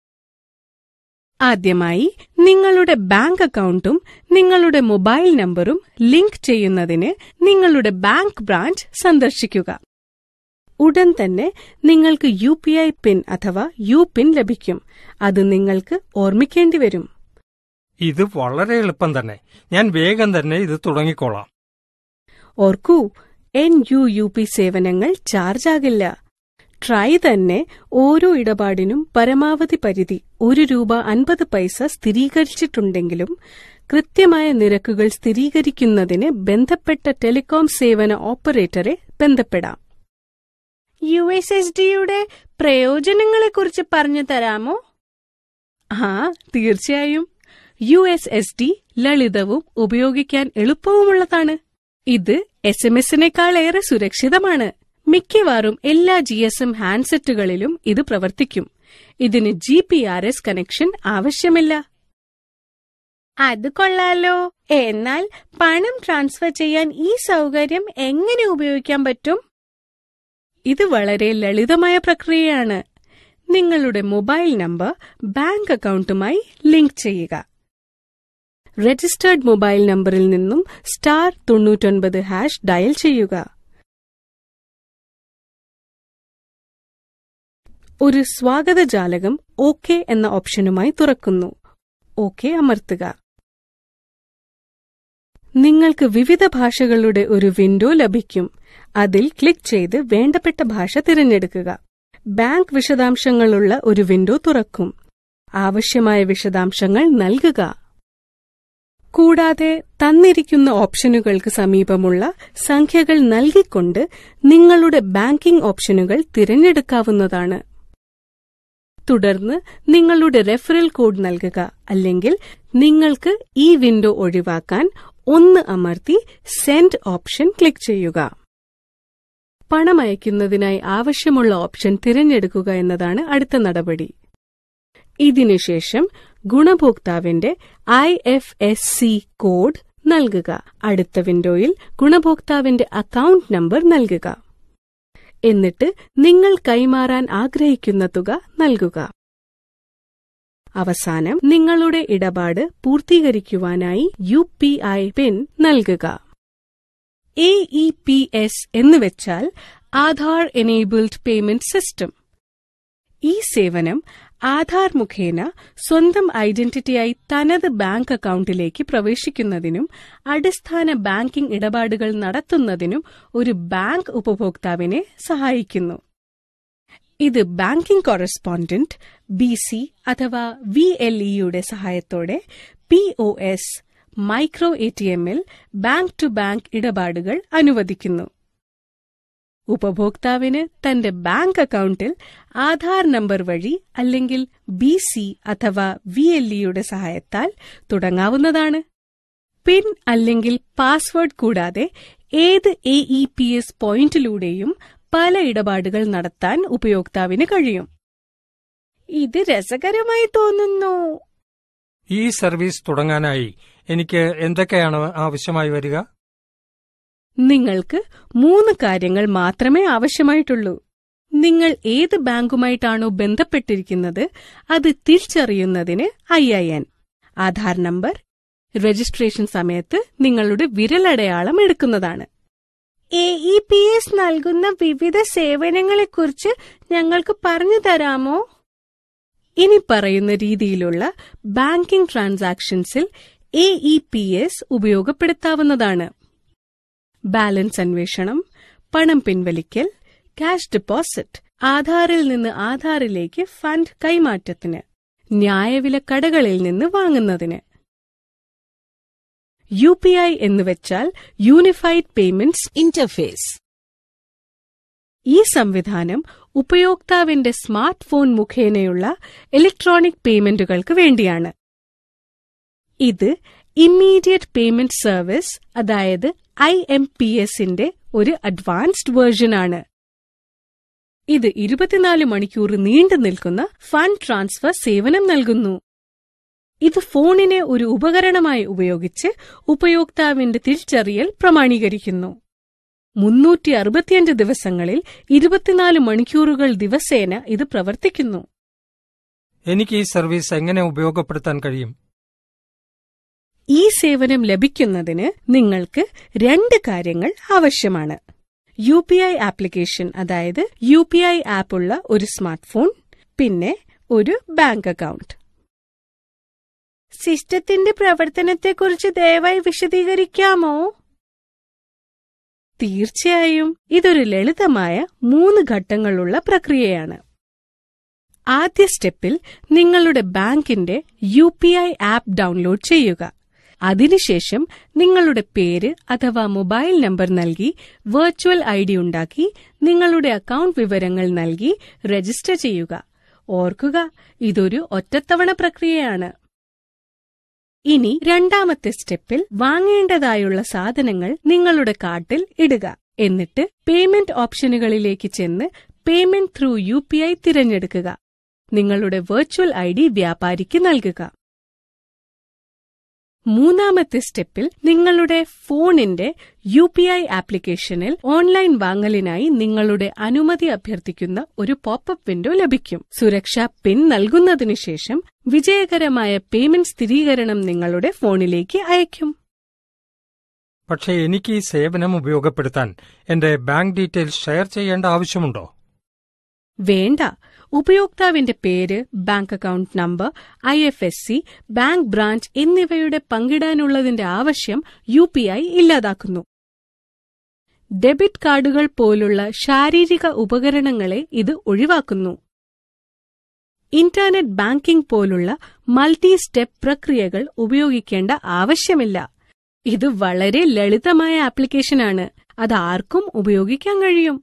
Speaker 2: ആദ്യമായി നിങ്ങളുടെ ബാങ്ക് അക്കൗണ്ടും നിങ്ങളുടെ മൊബൈൽ നമ്പറും ലിങ്ക് ചെയ്യുന്നതിന് നിങ്ങളുടെ ബാങ്ക് ബ്രാഞ്ച് സന്ദർശിക്കുക ഉടൻ തന്നെ നിങ്ങൾക്ക് യു പി ഐ പിൻ അഥവാ യു പിൻ ലഭിക്കും അത് നിങ്ങൾക്ക് ഓർമ്മിക്കേണ്ടി വരും
Speaker 1: ഇത് വളരെ എളുപ്പം തന്നെ ഞാൻ വേഗം തന്നെ ഇത് തുടങ്ങിക്കോളാം
Speaker 2: ഓർക്കൂ എൻ യു യു പി സേവനങ്ങൾ ചാർജാകില്ല ട്രൈ തന്നെ ഓരോ ഇടപാടിനും പരമാവധി പരിധി ഒരു രൂപ അൻപത് പൈസ സ്ഥിരീകരിച്ചിട്ടുണ്ടെങ്കിലും കൃത്യമായ നിരക്കുകൾ സ്ഥിരീകരിക്കുന്നതിന് ബന്ധപ്പെട്ട ടെലികോം സേവന ഓപ്പറേറ്ററെ ബന്ധപ്പെടാം യു എസ് എസ് ഡിയുടെ പ്രയോജനങ്ങളെക്കുറിച്ച് പറഞ്ഞു തരാമോ ആ തീർച്ചയായും യു എസ് എസ് ഡി ലളിതവും ഉപയോഗിക്കാൻ എളുപ്പവുമുള്ളതാണ് ഇത് എസ് എം എസിനേക്കാൾ ഏറെ സുരക്ഷിതമാണ് മിക്കവാറും എല്ലാ ജി എസ് എം ഹാൻഡ്സെറ്റുകളിലും ഇത് പ്രവർത്തിക്കും ഇതിന് G P R S connection ആവശ്യമില്ല അത് കൊള്ളാലോ എന്നാൽ പണം ട്രാൻസ്ഫർ ചെയ്യാൻ ഈ സൗകര്യം എങ്ങനെ ഉപയോഗിക്കാൻ പറ്റും ഇത് വളരെ ലളിതമായ പ്രക്രിയയാണ് നിങ്ങളുടെ മൊബൈൽ നമ്പർ ബാങ്ക് അക്കൗണ്ടുമായി ലിങ്ക് ചെയ്യുക രജിസ്റ്റേർഡ് മൊബൈൽ നമ്പറിൽ നിന്നും സ്റ്റാർ തൊണ്ണൂറ്റൊൻപത് ഹാഷ് ഡയൽ ചെയ്യുക ഒരു സ്വാഗതജാലകം ഓക്കെ എന്ന ഓപ്ഷനുമായി തുറക്കുന്നു ഓക്കെ അമർത്തുക നിങ്ങൾക്ക് വിവിധ ഭാഷകളുടെ ഒരു വിൻഡോ ലഭിക്കും അതിൽ ക്ലിക്ക് ചെയ്ത് വേണ്ടപ്പെട്ട ഭാഷ തിരഞ്ഞെടുക്കുക ബാങ്ക് വിശദാംശങ്ങളുള്ള ഒരു വിൻഡോ തുറക്കും ആവശ്യമായ വിശദാംശങ്ങൾ നൽകുക കൂടാതെ തന്നിരിക്കുന്ന ഓപ്ഷനുകൾക്ക് സമീപമുള്ള സംഖ്യകൾ നൽകിക്കൊണ്ട് നിങ്ങളുടെ ബാങ്കിംഗ് ഓപ്ഷനുകൾ തിരഞ്ഞെടുക്കാവുന്നതാണ് തുടർന്ന് നിങ്ങളുടെ റെഫറൽ കോഡ് നൽകുക അല്ലെങ്കിൽ നിങ്ങൾക്ക് ഈ വിൻഡോ ഒഴിവാക്കാൻ ഒന്ന് അമർത്തി സെൻഡ് ഓപ്ഷൻ ക്ലിക്ക് ചെയ്യുക പണം അയക്കുന്നതിനായി ആവശ്യമുള്ള ഓപ്ഷൻ തിരഞ്ഞെടുക്കുക എന്നതാണ് അടുത്ത നടപടി ഇതിനുശേഷം ഗുണഭോക്താവിന്റെ I F S C code നൽകുക അടുത്ത വിൻഡോയിൽ ഗുണഭോക്താവിന്റെ അക്കൗണ്ട് നമ്പർ നൽകുക എന്നിട്ട് നിങ്ങൾ കൈമാറാൻ ആഗ്രഹിക്കുന്ന തുക നൽകുക അവസാനം നിങ്ങളുടെ ഇടപാട് പൂർത്തീകരിക്കുവാനായി യു പി ഐ പിൻ നൽകുക എ ഇ പി എസ് എന്നുവെച്ചാൽ ആധാർ എനേബിൾഡ് പേയ്മെന്റ് സിസ്റ്റം ഈ സേവനം ആധാർ മുഖേന സ്വന്തം ഐഡന്റിറ്റിയായി തനത് ബാങ്ക് അക്കൗണ്ടിലേക്ക് പ്രവേശിക്കുന്നതിനും അടിസ്ഥാന ബാങ്കിംഗ് ഇടപാടുകൾ നടത്തുന്നതിനും ഒരു ബാങ്ക് ഉപഭോക്താവിനെ സഹായിക്കുന്നു ഇത് ബാങ്കിംഗ് കോറസ്പോണ്ടന്റ് ബി സി അഥവാ വി എൽ ഇയുടെ സഹായത്തോടെ P O S micro A T എമ്മിൽ ബാങ്ക് ടു ബാങ്ക് ഇടപാടുകൾ അനുവദിക്കുന്നു ഉപഭോക്താവിന് തന്റെ ബാങ്ക് അക്കൗണ്ടിൽ ആധാർ നമ്പർ വഴി അല്ലെങ്കിൽ ബി സി അഥവാ വി എൽ ഇയുടെ സഹായത്താൽ തുടങ്ങാവുന്നതാണ് പിൻ അല്ലെങ്കിൽ പാസ്വേഡ് കൂടാതെ ഏത് എ ഇ പി എസ് പോയിന്റിലൂടെയും പല ഇടപാടുകൾ നടത്താൻ ഉപയോക്താവിന് കഴിയും ഇത് രസകരമായി തോന്നുന്നു
Speaker 1: ഈ സർവീസ് തുടങ്ങാനായി എനിക്ക് എന്തൊക്കെയാണ് ആവശ്യമായി വരിക
Speaker 2: നിങ്ങൾക്ക് മൂന്ന് കാര്യങ്ങൾ മാത്രമേ ആവശ്യമായിട്ടുള്ളൂ നിങ്ങൾ ഏത് ബാങ്കുമായിട്ടാണോ ബന്ധപ്പെട്ടിരിക്കുന്നത് അത് തിരിച്ചറിയുന്നതിന് I I N Aadhaar number registration സമയത്ത് നിങ്ങളുടെ വിരലടയാളം എടുക്കുന്നതാണ് എ ഇ പി എസ് നൽകുന്ന വിവിധ സേവനങ്ങളെക്കുറിച്ച് ഞങ്ങൾക്ക് പറഞ്ഞു തരാമോ ഇനി പറയുന്ന രീതിയിലുള്ള ബാങ്കിംഗ് ട്രാൻസാക്ഷൻസിൽ എ ഇ പി എസ് ഉപയോഗപ്പെടുത്താവുന്നതാണ് ബാലൻസ് അന്വേഷണം പണം പിൻവലിക്കൽ ക്യാഷ് ഡെപ്പോസിറ്റ് ആധാറിൽ നിന്ന് ആധാറിലേക്ക് ഫണ്ട് കൈമാറ്റത്തിന് ന്യായവില കടകളിൽ നിന്ന് വാങ്ങുന്നതിന് യു പി ഐ എന്നുവെച്ചാൽ യൂണിഫൈഡ് പേയ്മെന്റ്സ്
Speaker 3: interface,
Speaker 2: ഈ സംവിധാനം ഉപയോക്താവിന്റെ സ്മാർട്ട് ഫോൺ മുഖേനയുള്ള ഇലക്ട്രോണിക് പേയ്മെന്റുകൾക്ക് വേണ്ടിയാണ് ഇത് ഇമ്മീഡിയറ്റ് പേയ്മെന്റ് സർവീസ് അതായത് ഐ എം പി എസിന്റെ ഒരു അഡ്വാൻസ്ഡ് വേർഷനാണ് ഇത് ഇരുപത്തിനാല് മണിക്കൂർ നീണ്ടു നിൽക്കുന്ന ഫണ്ട് ട്രാൻസ്ഫർ സേവനം നൽകുന്നു ഇത് ഫോണിനെ ഒരു ഉപകരണമായി ഉപയോഗിച്ച് ഉപയോക്താവിന്റെ തിരിച്ചറിയൽ പ്രമാണീകരിക്കുന്നു മുന്നൂറ്റി അറുപത്തിയഞ്ച് ദിവസങ്ങളിൽ ഇരുപത്തിനാല് മണിക്കൂറുകൾ ദിവസേന ഇത് പ്രവർത്തിക്കുന്നു
Speaker 1: എനിക്ക് ഈ സർവീസ് എങ്ങനെ ഉപയോഗപ്പെടുത്താൻ കഴിയും
Speaker 2: ഈ സേവനം ലഭിക്കുന്നതിന് നിങ്ങൾക്ക് രണ്ട് കാര്യങ്ങൾ ആവശ്യമാണ് യു പി ഐ ആപ്ലിക്കേഷൻ അതായത് യു പി ഐ ആപ്പ് ഉള്ള ഒരു സ്മാർട്ട് ഫോൺ പിന്നെ ഒരു ബാങ്ക് അക്കൗണ്ട് സിസ്റ്റത്തിന്റെ പ്രവർത്തനത്തെക്കുറിച്ച് ദയവായി വിശദീകരിക്കാമോ തീർച്ചയായും ഇതൊരു ലളിതമായ മൂന്ന് ഘട്ടങ്ങളുള്ള പ്രക്രിയയാണ് ആദ്യ സ്റ്റെപ്പിൽ നിങ്ങളുടെ ബാങ്കിന്റെ U P I app download ചെയ്യുക അതിനുശേഷം നിങ്ങളുടെ പേര് അഥവാ മൊബൈൽ നമ്പർ നൽകി വെർച്വൽ ഐ ഡി ഉണ്ടാക്കി നിങ്ങളുടെ അക്കൗണ്ട് വിവരങ്ങൾ നൽകി രജിസ്റ്റർ ചെയ്യുക ഓർക്കുക ഇതൊരു ഒറ്റത്തവണ പ്രക്രിയയാണ് ഇനി രണ്ടാമത്തെ സ്റ്റെപ്പിൽ വാങ്ങേണ്ടതായുള്ള സാധനങ്ങൾ നിങ്ങളുടെ കാർട്ടിൽ ഇടുക എന്നിട്ട് പേയ്മെന്റ് ഓപ്ഷനുകളിലേക്ക് ചെന്ന് payment through U P I തിരഞ്ഞെടുക്കുക നിങ്ങളുടെ വെർച്വൽ ഐ ഡി വ്യാപാരിക്ക് നൽകുക മൂന്നാമത്തെ സ്റ്റെപ്പിൽ നിങ്ങളുടെ ഫോണിന്റെ യു പി ഐ ആപ്ലിക്കേഷനിൽ ഓൺലൈൻ വാങ്ങലിനായി നിങ്ങളുടെ അനുമതി അഭ്യർത്ഥിക്കുന്ന ഒരു പോപ്പപ്പ് വിൻഡോ ലഭിക്കും സുരക്ഷാ പിൻ നൽകുന്നതിനു ശേഷം വിജയകരമായ പേയ്മെന്റ് സ്ഥിരീകരണം നിങ്ങളുടെ ഫോണിലേക്ക് അയക്കും
Speaker 1: പക്ഷേ എനിക്ക് ഈ സേവനം ഉപയോഗപ്പെടുത്താൻ എന്റെ ബാങ്ക് ഡീറ്റെയിൽസ് ഷെയർ ചെയ്യേണ്ട ആവശ്യമുണ്ടോ
Speaker 2: വേണ്ട ഉപയോക്താവിന്റെ പേര് bank account number I F S C bank branch എന്നിവയുടെ പങ്കിടാനുള്ളതിന്റെ ആവശ്യം യു പി ഐ ഇല്ലാതാക്കുന്നു ഡെബിറ്റ് കാർഡുകൾ പോലുള്ള ശാരീരിക ഉപകരണങ്ങളെ ഇത് ഒഴിവാക്കുന്നു ഇന്റർനെറ്റ് ബാങ്കിംഗ് പോലുള്ള മൾട്ടി സ്റ്റെപ്പ് പ്രക്രിയകൾ ഉപയോഗിക്കേണ്ട ആവശ്യമില്ല ഇത് വളരെ ലളിതമായ ആപ്ലിക്കേഷനാണ് അത് ആർക്കും ഉപയോഗിക്കാൻ കഴിയും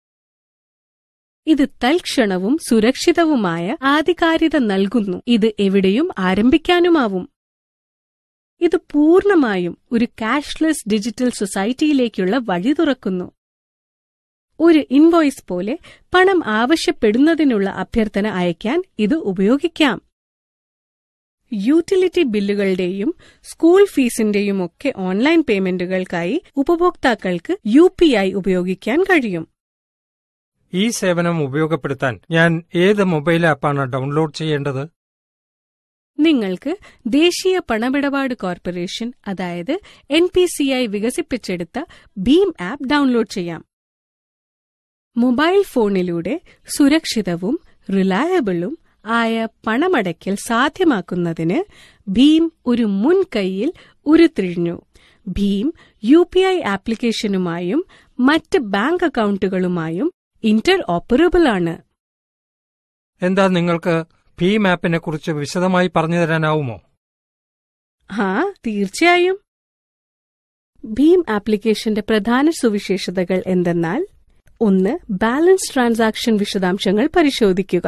Speaker 2: ഇത് തൽക്ഷണവും സുരക്ഷിതവുമായ ആധികാരികത നൽകുന്നു ഇത് എവിടെയും ആരംഭിക്കാനുമാവും ഇത് പൂർണ്ണമായും ഒരു കാഷ്ലെസ് ഡിജിറ്റൽ സൊസൈറ്റിയിലേക്കുള്ള വഴി തുറക്കുന്നു ഒരു ഇൻവോയ്സ് പോലെ പണം ആവശ്യപ്പെടുന്നതിനുള്ള അഭ്യർത്ഥന അയക്കാൻ ഇത് ഉപയോഗിക്കാം യൂട്ടിലിറ്റി ബില്ലുകളുടെയും സ്കൂൾ ഫീസിന്റെയുമൊക്കെ ഓൺലൈൻ പേയ്മെന്റുകൾക്കായി ഉപഭോക്താക്കൾക്ക് യു ഉപയോഗിക്കാൻ കഴിയും
Speaker 1: ഈ സേവനം ഉപയോഗപ്പെടുത്താൻ ഞാൻ ഏത് മൊബൈൽ ആപ്പാണ് ഡൗൺലോഡ് ചെയ്യേണ്ടത്
Speaker 2: നിങ്ങൾക്ക് ദേശീയ പണമിടപാട് കോർപ്പറേഷൻ അതായത് എൻ പി സി ഐ വികസിപ്പിച്ചെടുത്ത ഭീം ആപ്പ് ഡൗൺലോഡ് ചെയ്യാം മൊബൈൽ ഫോണിലൂടെ സുരക്ഷിതവും റിലയബിളും ആയ പണമടയ്ക്കൽ സാധ്യമാക്കുന്നതിന് ഭീം ഒരു മുൻകൈയിൽ ഉരുത്തിരിഞ്ഞു ഭീം യു പി ഐ ആപ്ലിക്കേഷനുമായും മറ്റ് ബാങ്ക് അക്കൗണ്ടുകളുമായും ഇന്റർ ഓപ്പറബിൾ ആണ്
Speaker 1: എന്താ നിങ്ങൾക്ക് ഭീം ആപ്പിനെ കുറിച്ച് വിശദമായി പറഞ്ഞു തരാനാവുമോ
Speaker 2: ആ തീർച്ചയായും ഭീം ആപ്ലിക്കേഷന്റെ പ്രധാന സുവിശേഷതകൾ എന്തെന്നാൽ ഒന്ന് ബാലൻസ് ട്രാൻസാക്ഷൻ വിശദാംശങ്ങൾ പരിശോധിക്കുക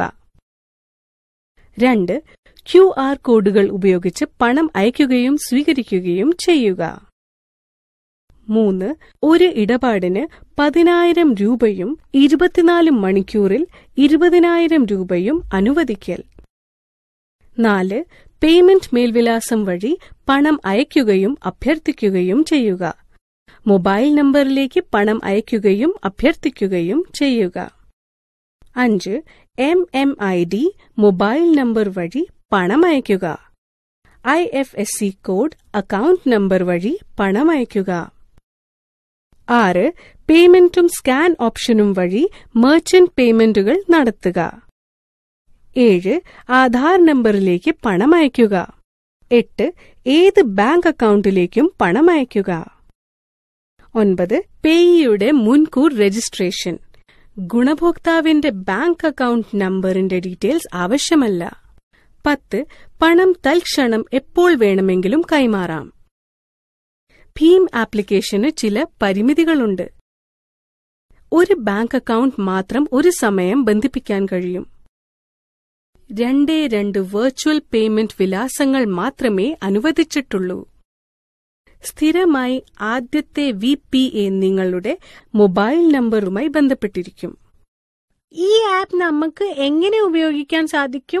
Speaker 2: രണ്ട് ക്യു ആർ കോഡുകൾ ഉപയോഗിച്ച് പണം അയക്കുകയും സ്വീകരിക്കുകയും ചെയ്യുക മൂന്ന് ഒരു ഇടപാടിന് പതിനായിരം രൂപയും ഇരുപത്തിനാല് മണിക്കൂറിൽ ഇരുപതിനായിരം രൂപയും അനുവദിക്കൽ നാല് പേയ്മെന്റ് മേൽവിലാസം വഴി പണം അയക്കുകയും അഭ്യർത്ഥിക്കുകയും ചെയ്യുക മൊബൈൽ നമ്പറിലേക്ക് പണം അയക്കുകയും അഭ്യർത്ഥിക്കുകയും ചെയ്യുക അഞ്ച് M M I D mobile number വഴി പണം അയക്കുക I F S C code account number വഴി പണം അയക്കുക ആറ് പേയ്മെന്റും സ്കാൻ ഓപ്ഷനും വഴി മെർച്ചന്റ് പേയ്മെന്റുകൾ നടത്തുക ഏഴ് ആധാർ നമ്പറിലേക്ക് പണം അയക്കുക എട്ട് ഏത് ബാങ്ക് അക്കൗണ്ടിലേക്കും പണം അയക്കുക ഒൻപത് പേയിയുടെ മുൻകൂർ രജിസ്ട്രേഷൻ ഗുണഭോക്താവിന്റെ ബാങ്ക് അക്കൗണ്ട് നമ്പറിന്റെ ഡീറ്റെയിൽസ് ആവശ്യമല്ല പത്ത് പണം തൽക്ഷണം എപ്പോൾ വേണമെങ്കിലും കൈമാറാം ഭീം ആപ്ലിക്കേഷന് ചില പരിമിതികളുണ്ട് ഒരു ബാങ്ക് അക്കൗണ്ട് മാത്രം ഒരു സമയം ബന്ധിപ്പിക്കാൻ കഴിയും രണ്ടേ രണ്ട് വെർച്വൽ പേയ്മെന്റ് വിലാസങ്ങൾ മാത്രമേ അനുവദിച്ചിട്ടുള്ളൂ സ്ഥിരമായി ആദ്യത്തെ വി പി എ നിങ്ങളുടെ മൊബൈൽ നമ്പറുമായി ബന്ധപ്പെട്ടിരിക്കും ഈ ആപ്പ് നമുക്ക് എങ്ങനെ ഉപയോഗിക്കാൻ സാധിക്കും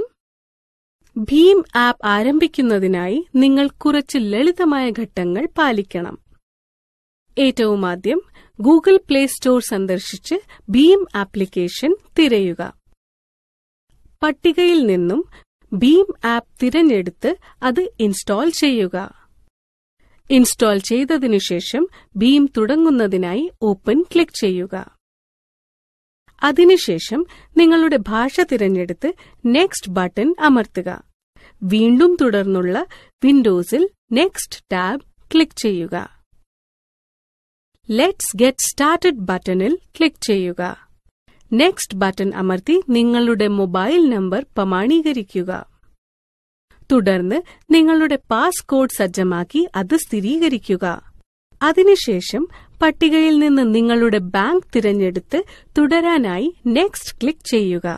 Speaker 2: ഭീം ആപ്പ് ആരംഭിക്കുന്നതിനായി നിങ്ങൾ കുറച്ച് ലളിതമായ ഘട്ടങ്ങൾ പാലിക്കണം ഏറ്റവും ആദ്യം ഗൂഗിൾ പ്ലേ സ്റ്റോർ സന്ദർശിച്ച് ഭീം ആപ്ലിക്കേഷൻ തിരയുക പട്ടികയിൽ നിന്നും ഭീം ആപ്പ് തിരഞ്ഞെടുത്ത് അത് ഇൻസ്റ്റാൾ ചെയ്യുക ഇൻസ്റ്റാൾ ചെയ്തതിനു ശേഷം ഭീം തുടങ്ങുന്നതിനായി ഓപ്പൺ ക്ലിക്ക് ചെയ്യുക അതിനുശേഷം നിങ്ങളുടെ ഭാഷ തിരഞ്ഞെടുത്ത് നെക്സ്റ്റ് ബട്ടൺ അമർത്തുക വീണ്ടും തുടർന്നുള്ള വിൻഡോസിൽ നെക്സ്റ്റ് ടാബ് ക്ലിക്ക് ചെയ്യുക ലെറ്റ്സ് ഗെറ്റ് സ്റ്റാർട്ടഡ് ബട്ടണിൽ ക്ലിക്ക് ചെയ്യുക നെക്സ്റ്റ് ബട്ടൺ അമർത്തി നിങ്ങളുടെ മൊബൈൽ നമ്പർ പ്രമാണീകരിക്കുക തുടർന്ന് നിങ്ങളുടെ പാസ്കോഡ് സജ്ജമാക്കി അത് സ്ഥിരീകരിക്കുക അതിനുശേഷം പട്ടികയിൽ നിന്ന് നിങ്ങളുടെ ബാങ്ക് തിരഞ്ഞെടുത്ത് തുടരാനായി നെക്സ്റ്റ് ക്ലിക്ക് ചെയ്യുക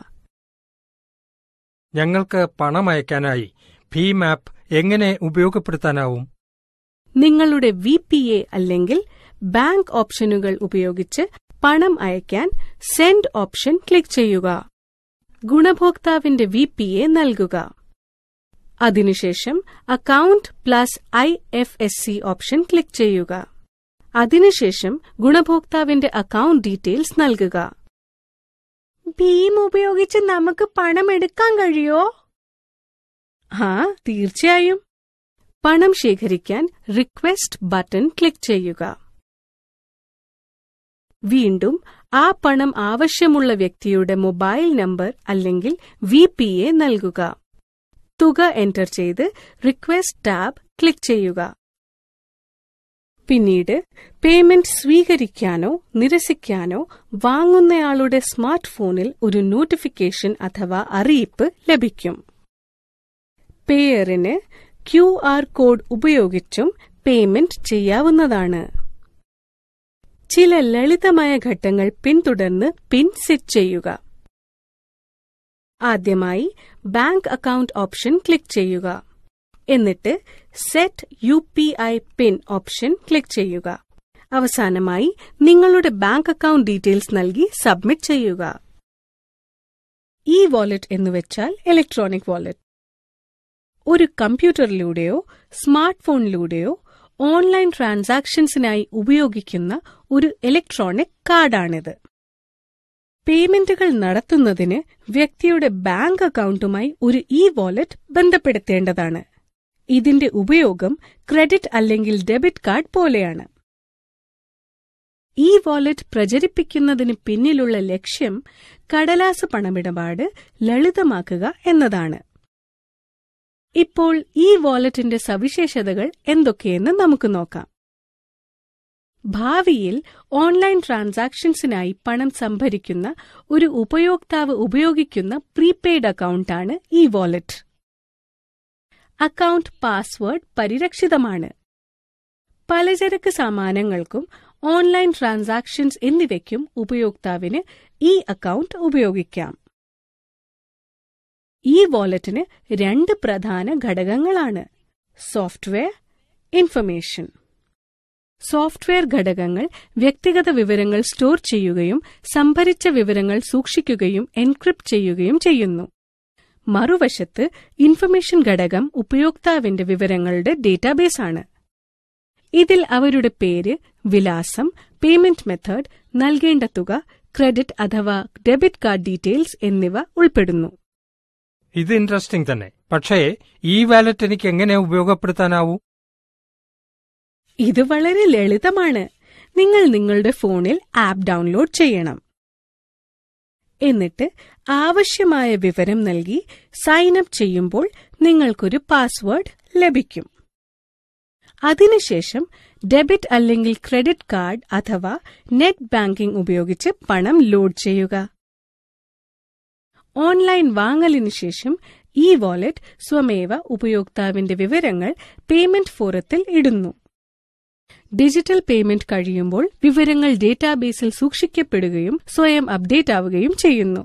Speaker 1: ഞങ്ങൾക്ക് പണം അയക്കാനായി ഭീം ആപ്പ് എങ്ങനെ ഉപയോഗപ്പെടുത്താനാവും
Speaker 2: നിങ്ങളുടെ വി പി എ അല്ലെങ്കിൽ ബാങ്ക് ഓപ്ഷനുകൾ ഉപയോഗിച്ച് പണം അയക്കാൻ സെൻഡ് ഓപ്ഷൻ ക്ലിക്ക് ചെയ്യുക ഗുണഭോക്താവിന്റെ വി പി എ നൽകുക അതിനുശേഷം account plus I F S C option click ചെയ്യുക അതിനുശേഷം ഗുണഭോക്താവിന്റെ അക്കൗണ്ട് ഡീറ്റെയിൽസ് നൽകുക ഭീം ഉപയോഗിച്ച് നമുക്ക് പണം എടുക്കാൻ കഴിയോ ആ തീർച്ചയായും പണം ശേഖരിക്കാൻ റിക്വസ്റ്റ് ബട്ടൺ ക്ലിക്ക് ചെയ്യുക വീണ്ടും ആ പണം ആവശ്യമുള്ള വ്യക്തിയുടെ മൊബൈൽ നമ്പർ അല്ലെങ്കിൽ വി പി എ നൽകുക തുക എന്റർ ചെയ്ത് റിക്വസ്റ്റ് ടാബ് ക്ലിക്ക് ചെയ്യുക പിന്നീട് പേയ്മെന്റ് സ്വീകരിക്കാനോ നിരസിക്കാനോ വാങ്ങുന്നയാളുടെ സ്മാർട്ട് ഫോണിൽ ഒരു നോട്ടിഫിക്കേഷൻ അഥവാ അറിയിപ്പ് ലഭിക്കും പേയറിന് ക്യു ആർ കോഡ് ഉപയോഗിച്ചും പേയ്മെന്റ് ചെയ്യാവുന്നതാണ് ചില ലളിതമായ ഘട്ടങ്ങൾ പിന്തുടർന്ന് പിൻ സെറ്റ് ചെയ്യുക ആദ്യമായി ബാങ്ക് അക്കൗണ്ട് ഓപ്ഷൻ ക്ലിക്ക് ചെയ്യുക എന്നിട്ട് set U P I pin option click ചെയ്യുക അവസാനമായി നിങ്ങളുടെ ബാങ്ക് അക്കൗണ്ട് ഡീറ്റെയിൽസ് നൽകി സബ്മിറ്റ് ചെയ്യുക ഇ വാലറ്റ് എന്നുവെച്ചാൽ ഇലക്ട്രോണിക് വാലറ്റ് ഒരു കമ്പ്യൂട്ടറിലൂടെയോ സ്മാർട്ട് ഫോണിലൂടെയോ ഓൺലൈൻ ട്രാൻസാക്ഷൻസിനായി ഉപയോഗിക്കുന്ന ഒരു ഇലക്ട്രോണിക് കാർഡാണിത് പേയ്മെന്റുകൾ നടത്തുന്നതിന് വ്യക്തിയുടെ ബാങ്ക് അക്കൗണ്ടുമായി ഒരു ഇ വാലറ്റ് ബന്ധപ്പെടുത്തേണ്ടതാണ് ഇതിന്റെ ഉപയോഗം ക്രെഡിറ്റ് അല്ലെങ്കിൽ ഡെബിറ്റ് കാർഡ് പോലെയാണ് ഇ വാലറ്റ് പ്രചരിപ്പിക്കുന്നതിന് പിന്നിലുള്ള ലക്ഷ്യം കടലാസ പണമിടപാട് ലളിതമാക്കുക എന്നതാണ് ഇപ്പോൾ ഈ വാലറ്റിന്റെ സവിശേഷതകൾ എന്തൊക്കെയെന്ന് നമുക്ക് നോക്കാം ഭാവിയിൽ ഓൺലൈൻ ട്രാൻസാക്ഷൻസിനായി പണം സംഭരിക്കുന്ന ഒരു ഉപയോക്താവ് ഉപയോഗിക്കുന്ന പ്രീപെയ്ഡ് അക്കൗണ്ടാണ് ഈ വാലറ്റ് അക്കൗണ്ട് പാസ്വേഡ് പരിരക്ഷിതമാണ് പലചരക്ക് സാമാനങ്ങൾക്കും ഓൺലൈൻ ട്രാൻസാക്ഷൻസ് എന്നിവയ്ക്കും ഉപയോക്താവിന് ഈ അക്കൗണ്ട് ഉപയോഗിക്കാം ഈ വാലറ്റിന് രണ്ട് പ്രധാന ഘടകങ്ങളാണ് സോഫ്റ്റ്വെയർ ഇൻഫർമേഷൻ സോഫ്റ്റ്വെയർ ഘടകങ്ങൾ വ്യക്തിഗത വിവരങ്ങൾ സ്റ്റോർ ചെയ്യുകയും സംഭരിച്ച വിവരങ്ങൾ സൂക്ഷിക്കുകയും എൻക്രിപ്റ്റ് ചെയ്യുകയും ചെയ്യുന്നു മറുവശത്ത് ഇൻഫർമേഷൻ ഘടകം ഉപയോക്താവിന്റെ വിവരങ്ങളുടെ ഡേറ്റാബേസാണ് ഇതിൽ അവരുടെ പേര് വിലാസം പേയ്മെന്റ് മെത്തേഡ് നൽകേണ്ട തുക ക്രെഡിറ്റ് അഥവാ ഡെബിറ്റ് കാർഡ് ഡീറ്റെയിൽസ് എന്നിവ ഉൾപ്പെടുന്നു
Speaker 1: ഇത് ഇൻട്രസ്റ്റിംഗ് തന്നെ പക്ഷേ ഈ വാലറ്റ് എനിക്ക് എങ്ങനെ ഉപയോഗപ്പെടുത്താനാവൂ
Speaker 2: ഇത് വളരെ ലളിതമാണ് നിങ്ങൾ നിങ്ങളുടെ ഫോണിൽ ആപ്പ് ഡൗൺലോഡ് ചെയ്യണം എന്നിട്ട് ആവശ്യമായ വിവരം നൽകി സൈൻ അപ്പ് ചെയ്യുമ്പോൾ നിങ്ങൾക്കൊരു പാസ്വേഡ് ലഭിക്കും അതിനുശേഷം ഡെബിറ്റ് അല്ലെങ്കിൽ ക്രെഡിറ്റ് കാർഡ് അഥവാ നെറ്റ് ബാങ്കിംഗ് ഉപയോഗിച്ച് പണം ലോഡ് ചെയ്യുക ഓൺലൈൻ വാങ്ങലിനു ശേഷം ഈ വാലറ്റ് സ്വമേവ ഉപയോക്താവിന്റെ വിവരങ്ങൾ പേയ്മെന്റ് ഫോറത്തിൽ ഇടുന്നു ഡിജിറ്റൽ പേയ്മെന്റ് കഴിയുമ്പോൾ വിവരങ്ങൾ ഡേറ്റാബേസിൽ സൂക്ഷിക്കപ്പെടുകയും സ്വയം അപ്ഡേറ്റ് ആവുകയും ചെയ്യുന്നു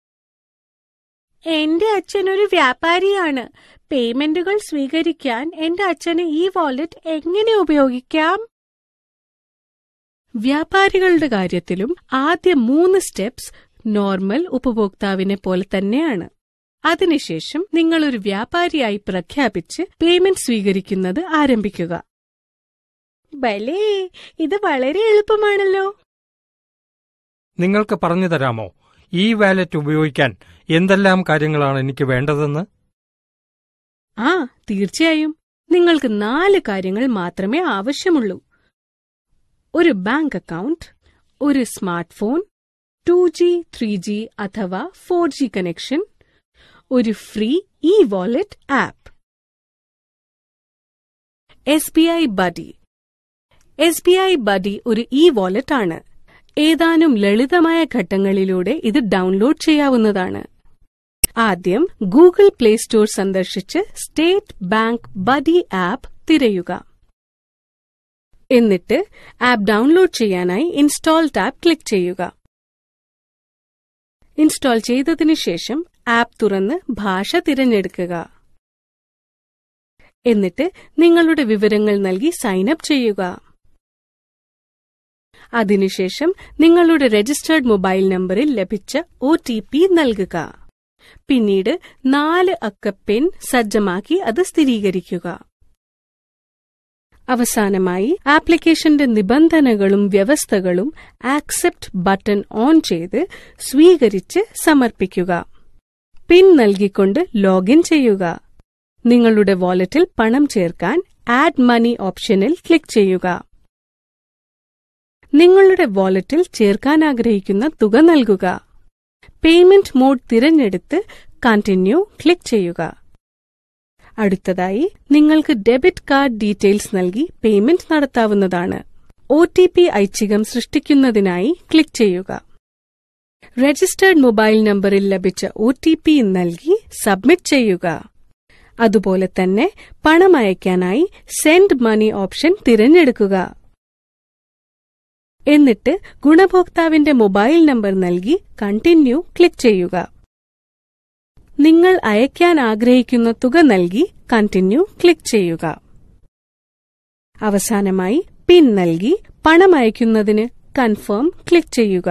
Speaker 2: എന്റെ അച്ഛൻ ഒരു വ്യാപാരിയാണ് പേയ്മെന്റുകൾ സ്വീകരിക്കാൻ എന്റെ അച്ഛന് ഈ വാലറ്റ് എങ്ങനെ ഉപയോഗിക്കാം വ്യാപാരികളുടെ കാര്യത്തിലും ആദ്യ മൂന്ന് സ്റ്റെപ്സ് നോർമൽ ഉപഭോക്താവിനെ പോലെ തന്നെയാണ് അതിനുശേഷം നിങ്ങൾ ഒരു വ്യാപാരിയായി പ്രഖ്യാപിച്ച് പേയ്മെന്റ് സ്വീകരിക്കുന്നത് ആരംഭിക്കുക ഭലേ ഇത് വളരെ എളുപ്പമാണല്ലോ
Speaker 1: നിങ്ങൾക്ക് പറഞ്ഞു തരാമോ ഈ വാലറ്റ് ഉപയോഗിക്കാൻ എന്തെല്ലാം കാര്യങ്ങളാണ് എനിക്ക് വേണ്ടതെന്ന്
Speaker 2: ആ തീർച്ചയായും നിങ്ങൾക്ക് നാല് കാര്യങ്ങൾ മാത്രമേ ആവശ്യമുള്ളൂ ഒരു ബാങ്ക് അക്കൗണ്ട് ഒരു smart phone two G three G അഥവാ ഫോർ ജി കണക്ഷൻ ഒരു free e wallet app S B I buddy S B I buddy e ഇ വാലറ്റ് ആണ് ഏതാനും ലളിതമായ ഘട്ടങ്ങളിലൂടെ ഇത് ഡൗൺലോഡ് ചെയ്യാവുന്നതാണ് ആദ്യം ഗൂഗിൾ പ്ലേ സ്റ്റോർ സന്ദർശിച്ച് സ്റ്റേറ്റ് ബാങ്ക് ബഡി ആപ്പ് തിരയുക എന്നിട്ട് ആപ്പ് ഡൗൺലോഡ് ചെയ്യാനായി ഇൻസ്റ്റാൾ ടാബ് ക്ലിക്ക് ചെയ്യുക ഇൻസ്റ്റാൾ ചെയ്തതിനു ശേഷം ആപ്പ് തുറന്ന് ഭാഷ തിരഞ്ഞെടുക്കുക എന്നിട്ട് നിങ്ങളുടെ വിവരങ്ങൾ നൽകി സൈൻ അപ്പ് ചെയ്യുക അതിനുശേഷം നിങ്ങളുടെ രജിസ്റ്റേർഡ് മൊബൈൽ നമ്പറിൽ ലഭിച്ച ഒ നൽകുക പിന്നീട് നാല് അക്ക പിൻ സജ്ജമാക്കി അത് സ്ഥിരീകരിക്കുക അവസാനമായി ആപ്ലിക്കേഷന്റെ നിബന്ധനകളും വ്യവസ്ഥകളും ആക്സെപ്റ്റ് ബട്ടൺ ഓൺ ചെയ്ത് സ്വീകരിച്ച് സമർപ്പിക്കുക പിൻ നൽകിക്കൊണ്ട് ലോഗിൻ ചെയ്യുക നിങ്ങളുടെ വാലറ്റിൽ പണം ചേർക്കാൻ ആഡ് മണി ഓപ്ഷനിൽ ക്ലിക്ക് ചെയ്യുക നിങ്ങളുടെ വാലറ്റിൽ ചേർക്കാൻ ആഗ്രഹിക്കുന്ന തുക നൽകുക പേയ്മെന്റ് മോഡ് തിരഞ്ഞെടുത്ത് കണ്ടിന്യൂ ക്ലിക്ക് ചെയ്യുക അടുത്തതായി നിങ്ങൾക്ക് ഡെബിറ്റ് കാർഡ് ഡീറ്റെയിൽസ് നൽകി പേയ്മെന്റ് നടത്താവുന്നതാണ് ഒ ടി പി ഐച്ഛികം സൃഷ്ടിക്കുന്നതിനായി ക്ലിക്ക് ചെയ്യുക രജിസ്റ്റേർഡ് മൊബൈൽ നമ്പറിൽ ലഭിച്ച ഒ ടി പി നൽകി സബ്മിറ്റ് ചെയ്യുക അതുപോലെ തന്നെ പണം അയക്കാനായി സെൻഡ് മണി ഓപ്ഷൻ തിരഞ്ഞെടുക്കുക എന്നിട്ട് ഗുണഭോക്താവിന്റെ മൊബൈൽ നമ്പർ നൽകി കണ്ടിന്യൂ ക്ലിക്ക് ചെയ്യുക നിങ്ങൾ അയക്കാൻ ആഗ്രഹിക്കുന്ന തുക നൽകി കണ്ടിന്യൂ ക്ലിക്ക് ചെയ്യുക അവസാനമായി പിൻ നൽകി പണം അയക്കുന്നതിന് കൺഫേം ക്ലിക്ക് ചെയ്യുക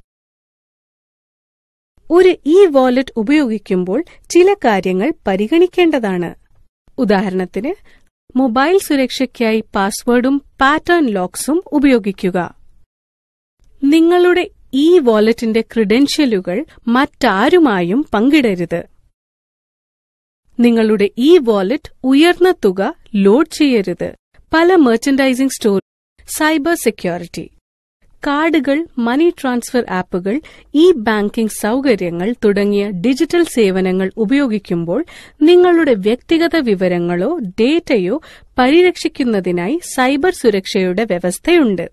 Speaker 2: ഒരു ഇ വാലറ്റ് ഉപയോഗിക്കുമ്പോൾ ചില കാര്യങ്ങൾ പരിഗണിക്കേണ്ടതാണ് ഉദാഹരണത്തിന് മൊബൈൽ സുരക്ഷയ്ക്കായി പാസ്വേഡും പാറ്റേൺ ലോക്സും ഉപയോഗിക്കുക നിങ്ങളുടെ ഇ വാലറ്റിന്റെ ക്രിഡൻഷ്യലുകൾ മറ്റാരുമായും പങ്കിടരുത് നിങ്ങളുടെ ഇ വാലറ്റ് ഉയർന്ന തുക ലോഡ് ചെയ്യരുത് പല മെർച്ചൻഡൈസിംഗ് സ്റ്റോർ സൈബർ സെക്യൂരിറ്റി കാർഡുകൾ മണി ട്രാൻസ്ഫർ ആപ്പുകൾ ഇ ബാങ്കിംഗ് സൗകര്യങ്ങൾ തുടങ്ങിയ ഡിജിറ്റൽ സേവനങ്ങൾ ഉപയോഗിക്കുമ്പോൾ നിങ്ങളുടെ വ്യക്തിഗത വിവരങ്ങളോ ഡേറ്റയോ പരിരക്ഷിക്കുന്നതിനായി സൈബർ സുരക്ഷയുടെ വ്യവസ്ഥയുണ്ട്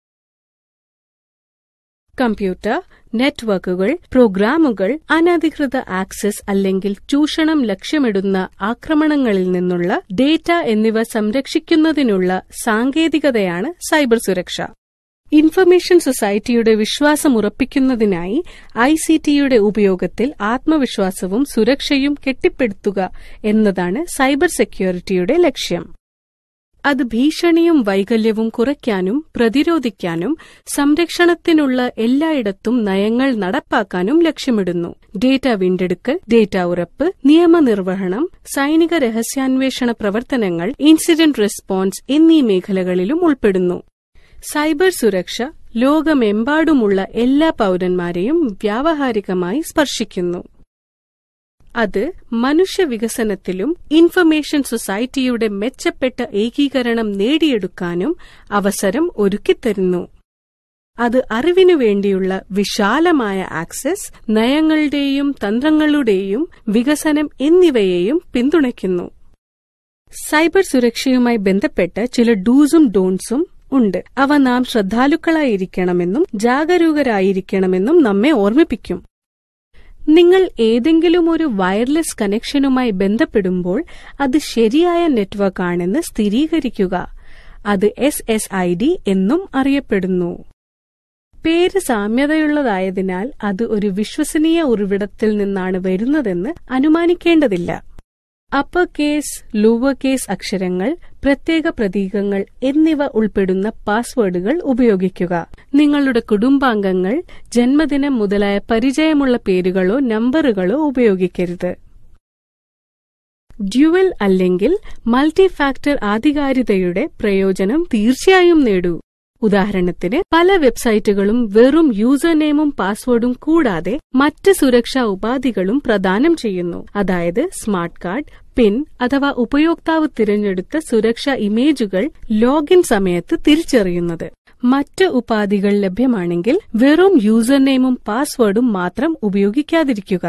Speaker 2: കമ്പ്യൂട്ടർ നെറ്റ്വർക്കുകൾ പ്രോഗ്രാമുകൾ അനധികൃത ആക്സസ് അല്ലെങ്കിൽ ചൂഷണം ലക്ഷ്യമിടുന്ന ആക്രമണങ്ങളിൽ നിന്നുള്ള ഡേറ്റ എന്നിവ സംരക്ഷിക്കുന്നതിനുള്ള സാങ്കേതികതയാണ് സൈബർ സുരക്ഷ ഇൻഫർമേഷൻ സൊസൈറ്റിയുടെ വിശ്വാസം ഉറപ്പിക്കുന്നതിനായി ഐ സി ടിയുടെ ഉപയോഗത്തിൽ ആത്മവിശ്വാസവും സുരക്ഷയും കെട്ടിപ്പടുത്തുക എന്നതാണ് സൈബർ സെക്യൂരിറ്റിയുടെ ലക്ഷ്യം അത് ഭീഷണിയും വൈകല്യവും കുറയ്ക്കാനും പ്രതിരോധിക്കാനും സംരക്ഷണത്തിനുള്ള എല്ലായിടത്തും നയങ്ങൾ നടപ്പാക്കാനും ലക്ഷ്യമിടുന്നു ഡേറ്റ വീണ്ടെടുക്കൽ ഡേറ്റ ഉറപ്പ് നിയമനിർവഹണം സൈനിക രഹസ്യാന്വേഷണ പ്രവർത്തനങ്ങൾ ഇൻസിഡന്റ് റെസ്പോൺസ് എന്നീ മേഖലകളിലും ഉൾപ്പെടുന്നു സൈബർ സുരക്ഷ ലോകമെമ്പാടുമുള്ള എല്ലാ പൌരന്മാരെയും വ്യാവഹാരികമായി സ്പർശിക്കുന്നു അത് മനുഷ്യവികസനത്തിലും ഇൻഫർമേഷൻ സൊസൈറ്റിയുടെ മെച്ചപ്പെട്ട ഏകീകരണം നേടിയെടുക്കാനും അവസരം ഒരുക്കിത്തരുന്നു അത് അറിവിനു വേണ്ടിയുള്ള വിശാലമായ ആക്സസ് നയങ്ങളുടെയും തന്ത്രങ്ങളുടെയും വികസനം എന്നിവയെയും പിന്തുണയ്ക്കുന്നു സൈബർ സുരക്ഷയുമായി ബന്ധപ്പെട്ട് ചില ഡൂസും ഡോൺസും ഉണ്ട് അവ നാം ശ്രദ്ധാലുക്കളായിരിക്കണമെന്നും ജാഗരൂകരായിരിക്കണമെന്നും നമ്മെ ഓർമ്മിപ്പിക്കും നിങ്ങൾ ഏതെങ്കിലും ഒരു വയർലെസ് കണക്ഷനുമായി ബന്ധപ്പെടുമ്പോൾ അത് ശരിയായ നെറ്റ്വർക്ക് ആണെന്ന് സ്ഥിരീകരിക്കുക അത് എസ് എസ് ഐ ഡി എന്നും അറിയപ്പെടുന്നു പേര് സാമ്യതയുള്ളതായതിനാൽ അത് ഒരു വിശ്വസനീയ ഉറവിടത്തിൽ നിന്നാണ് വരുന്നതെന്ന് അനുമാനിക്കേണ്ടതില്ല അപ്പർ കേസ് ലോവർ കേസ് അക്ഷരങ്ങൾ പ്രത്യേക പ്രതീകങ്ങൾ എന്നിവ ഉൾപ്പെടുന്ന പാസ്വേഡുകൾ ഉപയോഗിക്കുക നിങ്ങളുടെ കുടുംബാംഗങ്ങൾ ജന്മദിനം മുതലായ പരിചയമുള്ള പേരുകളോ നമ്പറുകളോ ഉപയോഗിക്കരുത് ഡ്യുവൽ അല്ലെങ്കിൽ മൾട്ടി ഫാക്ടർ ആധികാരികതയുടെ പ്രയോജനം തീർച്ചയായും നേടൂ ഉദാഹരണത്തിന് പല വെബ്സൈറ്റുകളും വെറും യൂസർ നെയിമും പാസ്വേഡും കൂടാതെ മറ്റ് സുരക്ഷാ ഉപാധികളും പ്രദാനം ചെയ്യുന്നു അതായത് സ്മാർട്ട് കാർഡ് പിൻ അഥവാ ഉപയോക്താവ് തിരഞ്ഞെടുത്ത സുരക്ഷാ ഇമേജുകൾ ലോഗിൻ സമയത്ത് തിരിച്ചറിയുന്നത് മറ്റ് ഉപാധികൾ ലഭ്യമാണെങ്കിൽ വെറും യൂസർ നെയിമും പാസ്വേഡും മാത്രം ഉപയോഗിക്കാതിരിക്കുക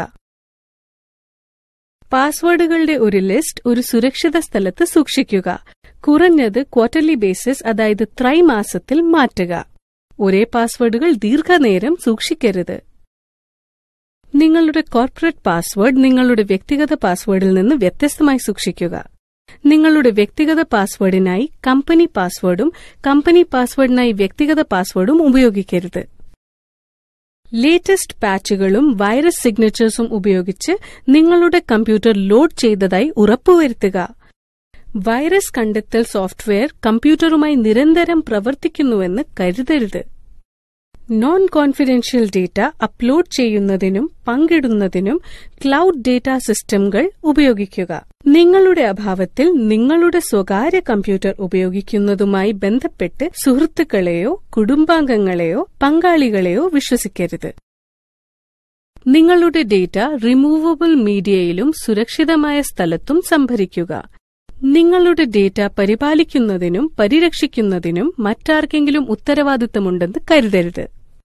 Speaker 2: പാസ്വേഡുകളുടെ ഒരു ലിസ്റ്റ് ഒരു സുരക്ഷിത സ്ഥലത്ത് സൂക്ഷിക്കുക കുറഞ്ഞത് ക്വാർട്ടർലി ബേസിസ് അതായത് ത്രൈമാസത്തിൽ മാറ്റുക ഒരേ പാസ്വേഡുകൾ ദീർഘനേരം സൂക്ഷിക്കരുത് നിങ്ങളുടെ കോർപ്പറേറ്റ് പാസ്വേഡ് നിങ്ങളുടെ വ്യക്തിഗത പാസ്വേഡിൽ നിന്ന് വ്യത്യസ്തമായി സൂക്ഷിക്കുക നിങ്ങളുടെ വ്യക്തിഗത പാസ്വേഡിനായി കമ്പനി പാസ്വേഡും കമ്പനി പാസ്വേഡിനായി വ്യക്തിഗത പാസ്വേഡും ഉപയോഗിക്കരുത് ലേറ്റസ്റ്റ് പാച്ചുകളും വൈറസ് സിഗ്നേച്ചേഴ്സും ഉപയോഗിച്ച് നിങ്ങളുടെ കമ്പ്യൂട്ടർ ലോഡ് ചെയ്തതായി ഉറപ്പുവരുത്തുക വൈറസ് കണ്ടെത്തൽ സോഫ്റ്റ്വെയർ കമ്പ്യൂട്ടറുമായി നിരന്തരം പ്രവർത്തിക്കുന്നുവെന്ന് കരുതരുത് നോൺ കോൺഫിഡൻഷ്യൽ ഡേറ്റ അപ്ലോഡ് ചെയ്യുന്നതിനും പങ്കിടുന്നതിനും ക്ലൗഡ് ഡേറ്റ സിസ്റ്റങ്ങൾ ഉപയോഗിക്കുക നിങ്ങളുടെ അഭാവത്തിൽ നിങ്ങളുടെ സ്വകാര്യ കമ്പ്യൂട്ടർ ഉപയോഗിക്കുന്നതുമായി ബന്ധപ്പെട്ട് സുഹൃത്തുക്കളെയോ കുടുംബാംഗങ്ങളെയോ പങ്കാളികളെയോ വിശ്വസിക്കരുത് നിങ്ങളുടെ ഡേറ്റ റിമൂവബിൾ മീഡിയയിലും സുരക്ഷിതമായ സ്ഥലത്തും സംഭരിക്കുക നിങ്ങളുടെ ഡേറ്റ പരിപാലിക്കുന്നതിനും പരിരക്ഷിക്കുന്നതിനും മറ്റാർക്കെങ്കിലും ഉത്തരവാദിത്തമുണ്ടെന്ന് കരുതരുത്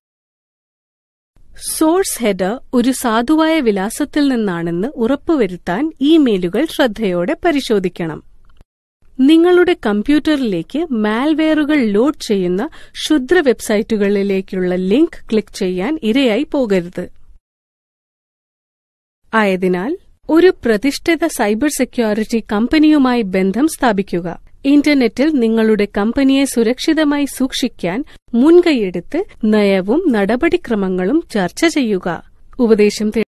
Speaker 2: സോഴ്സ് ഹെഡർ ഒരു സാധുവായ വിലാസത്തിൽ നിന്നാണെന്ന് ഉറപ്പുവരുത്താൻ ഇമെയിലുകൾ ശ്രദ്ധയോടെ പരിശോധിക്കണം നിങ്ങളുടെ കമ്പ്യൂട്ടറിലേക്ക് മാൽവെയറുകൾ ലോഡ് ചെയ്യുന്ന ക്ഷുദ്ര വെബ്സൈറ്റുകളിലേക്കുള്ള ലിങ്ക് ക്ലിക്ക് ചെയ്യാൻ ഇരയായി പോകരുത് ആയതിനാൽ ഒരു പ്രതിഷ്ഠിത സൈബർ സെക്യൂരിറ്റി കമ്പനിയുമായി ബന്ധം സ്ഥാപിക്കുക ഇന്റർനെറ്റിൽ നിങ്ങളുടെ കമ്പനിയെ സുരക്ഷിതമായി സൂക്ഷിക്കാൻ മുൻകൈയെടുത്ത് നയവും നടപടിക്രമങ്ങളും ചർച്ച ചെയ്യുക ഉപദേശം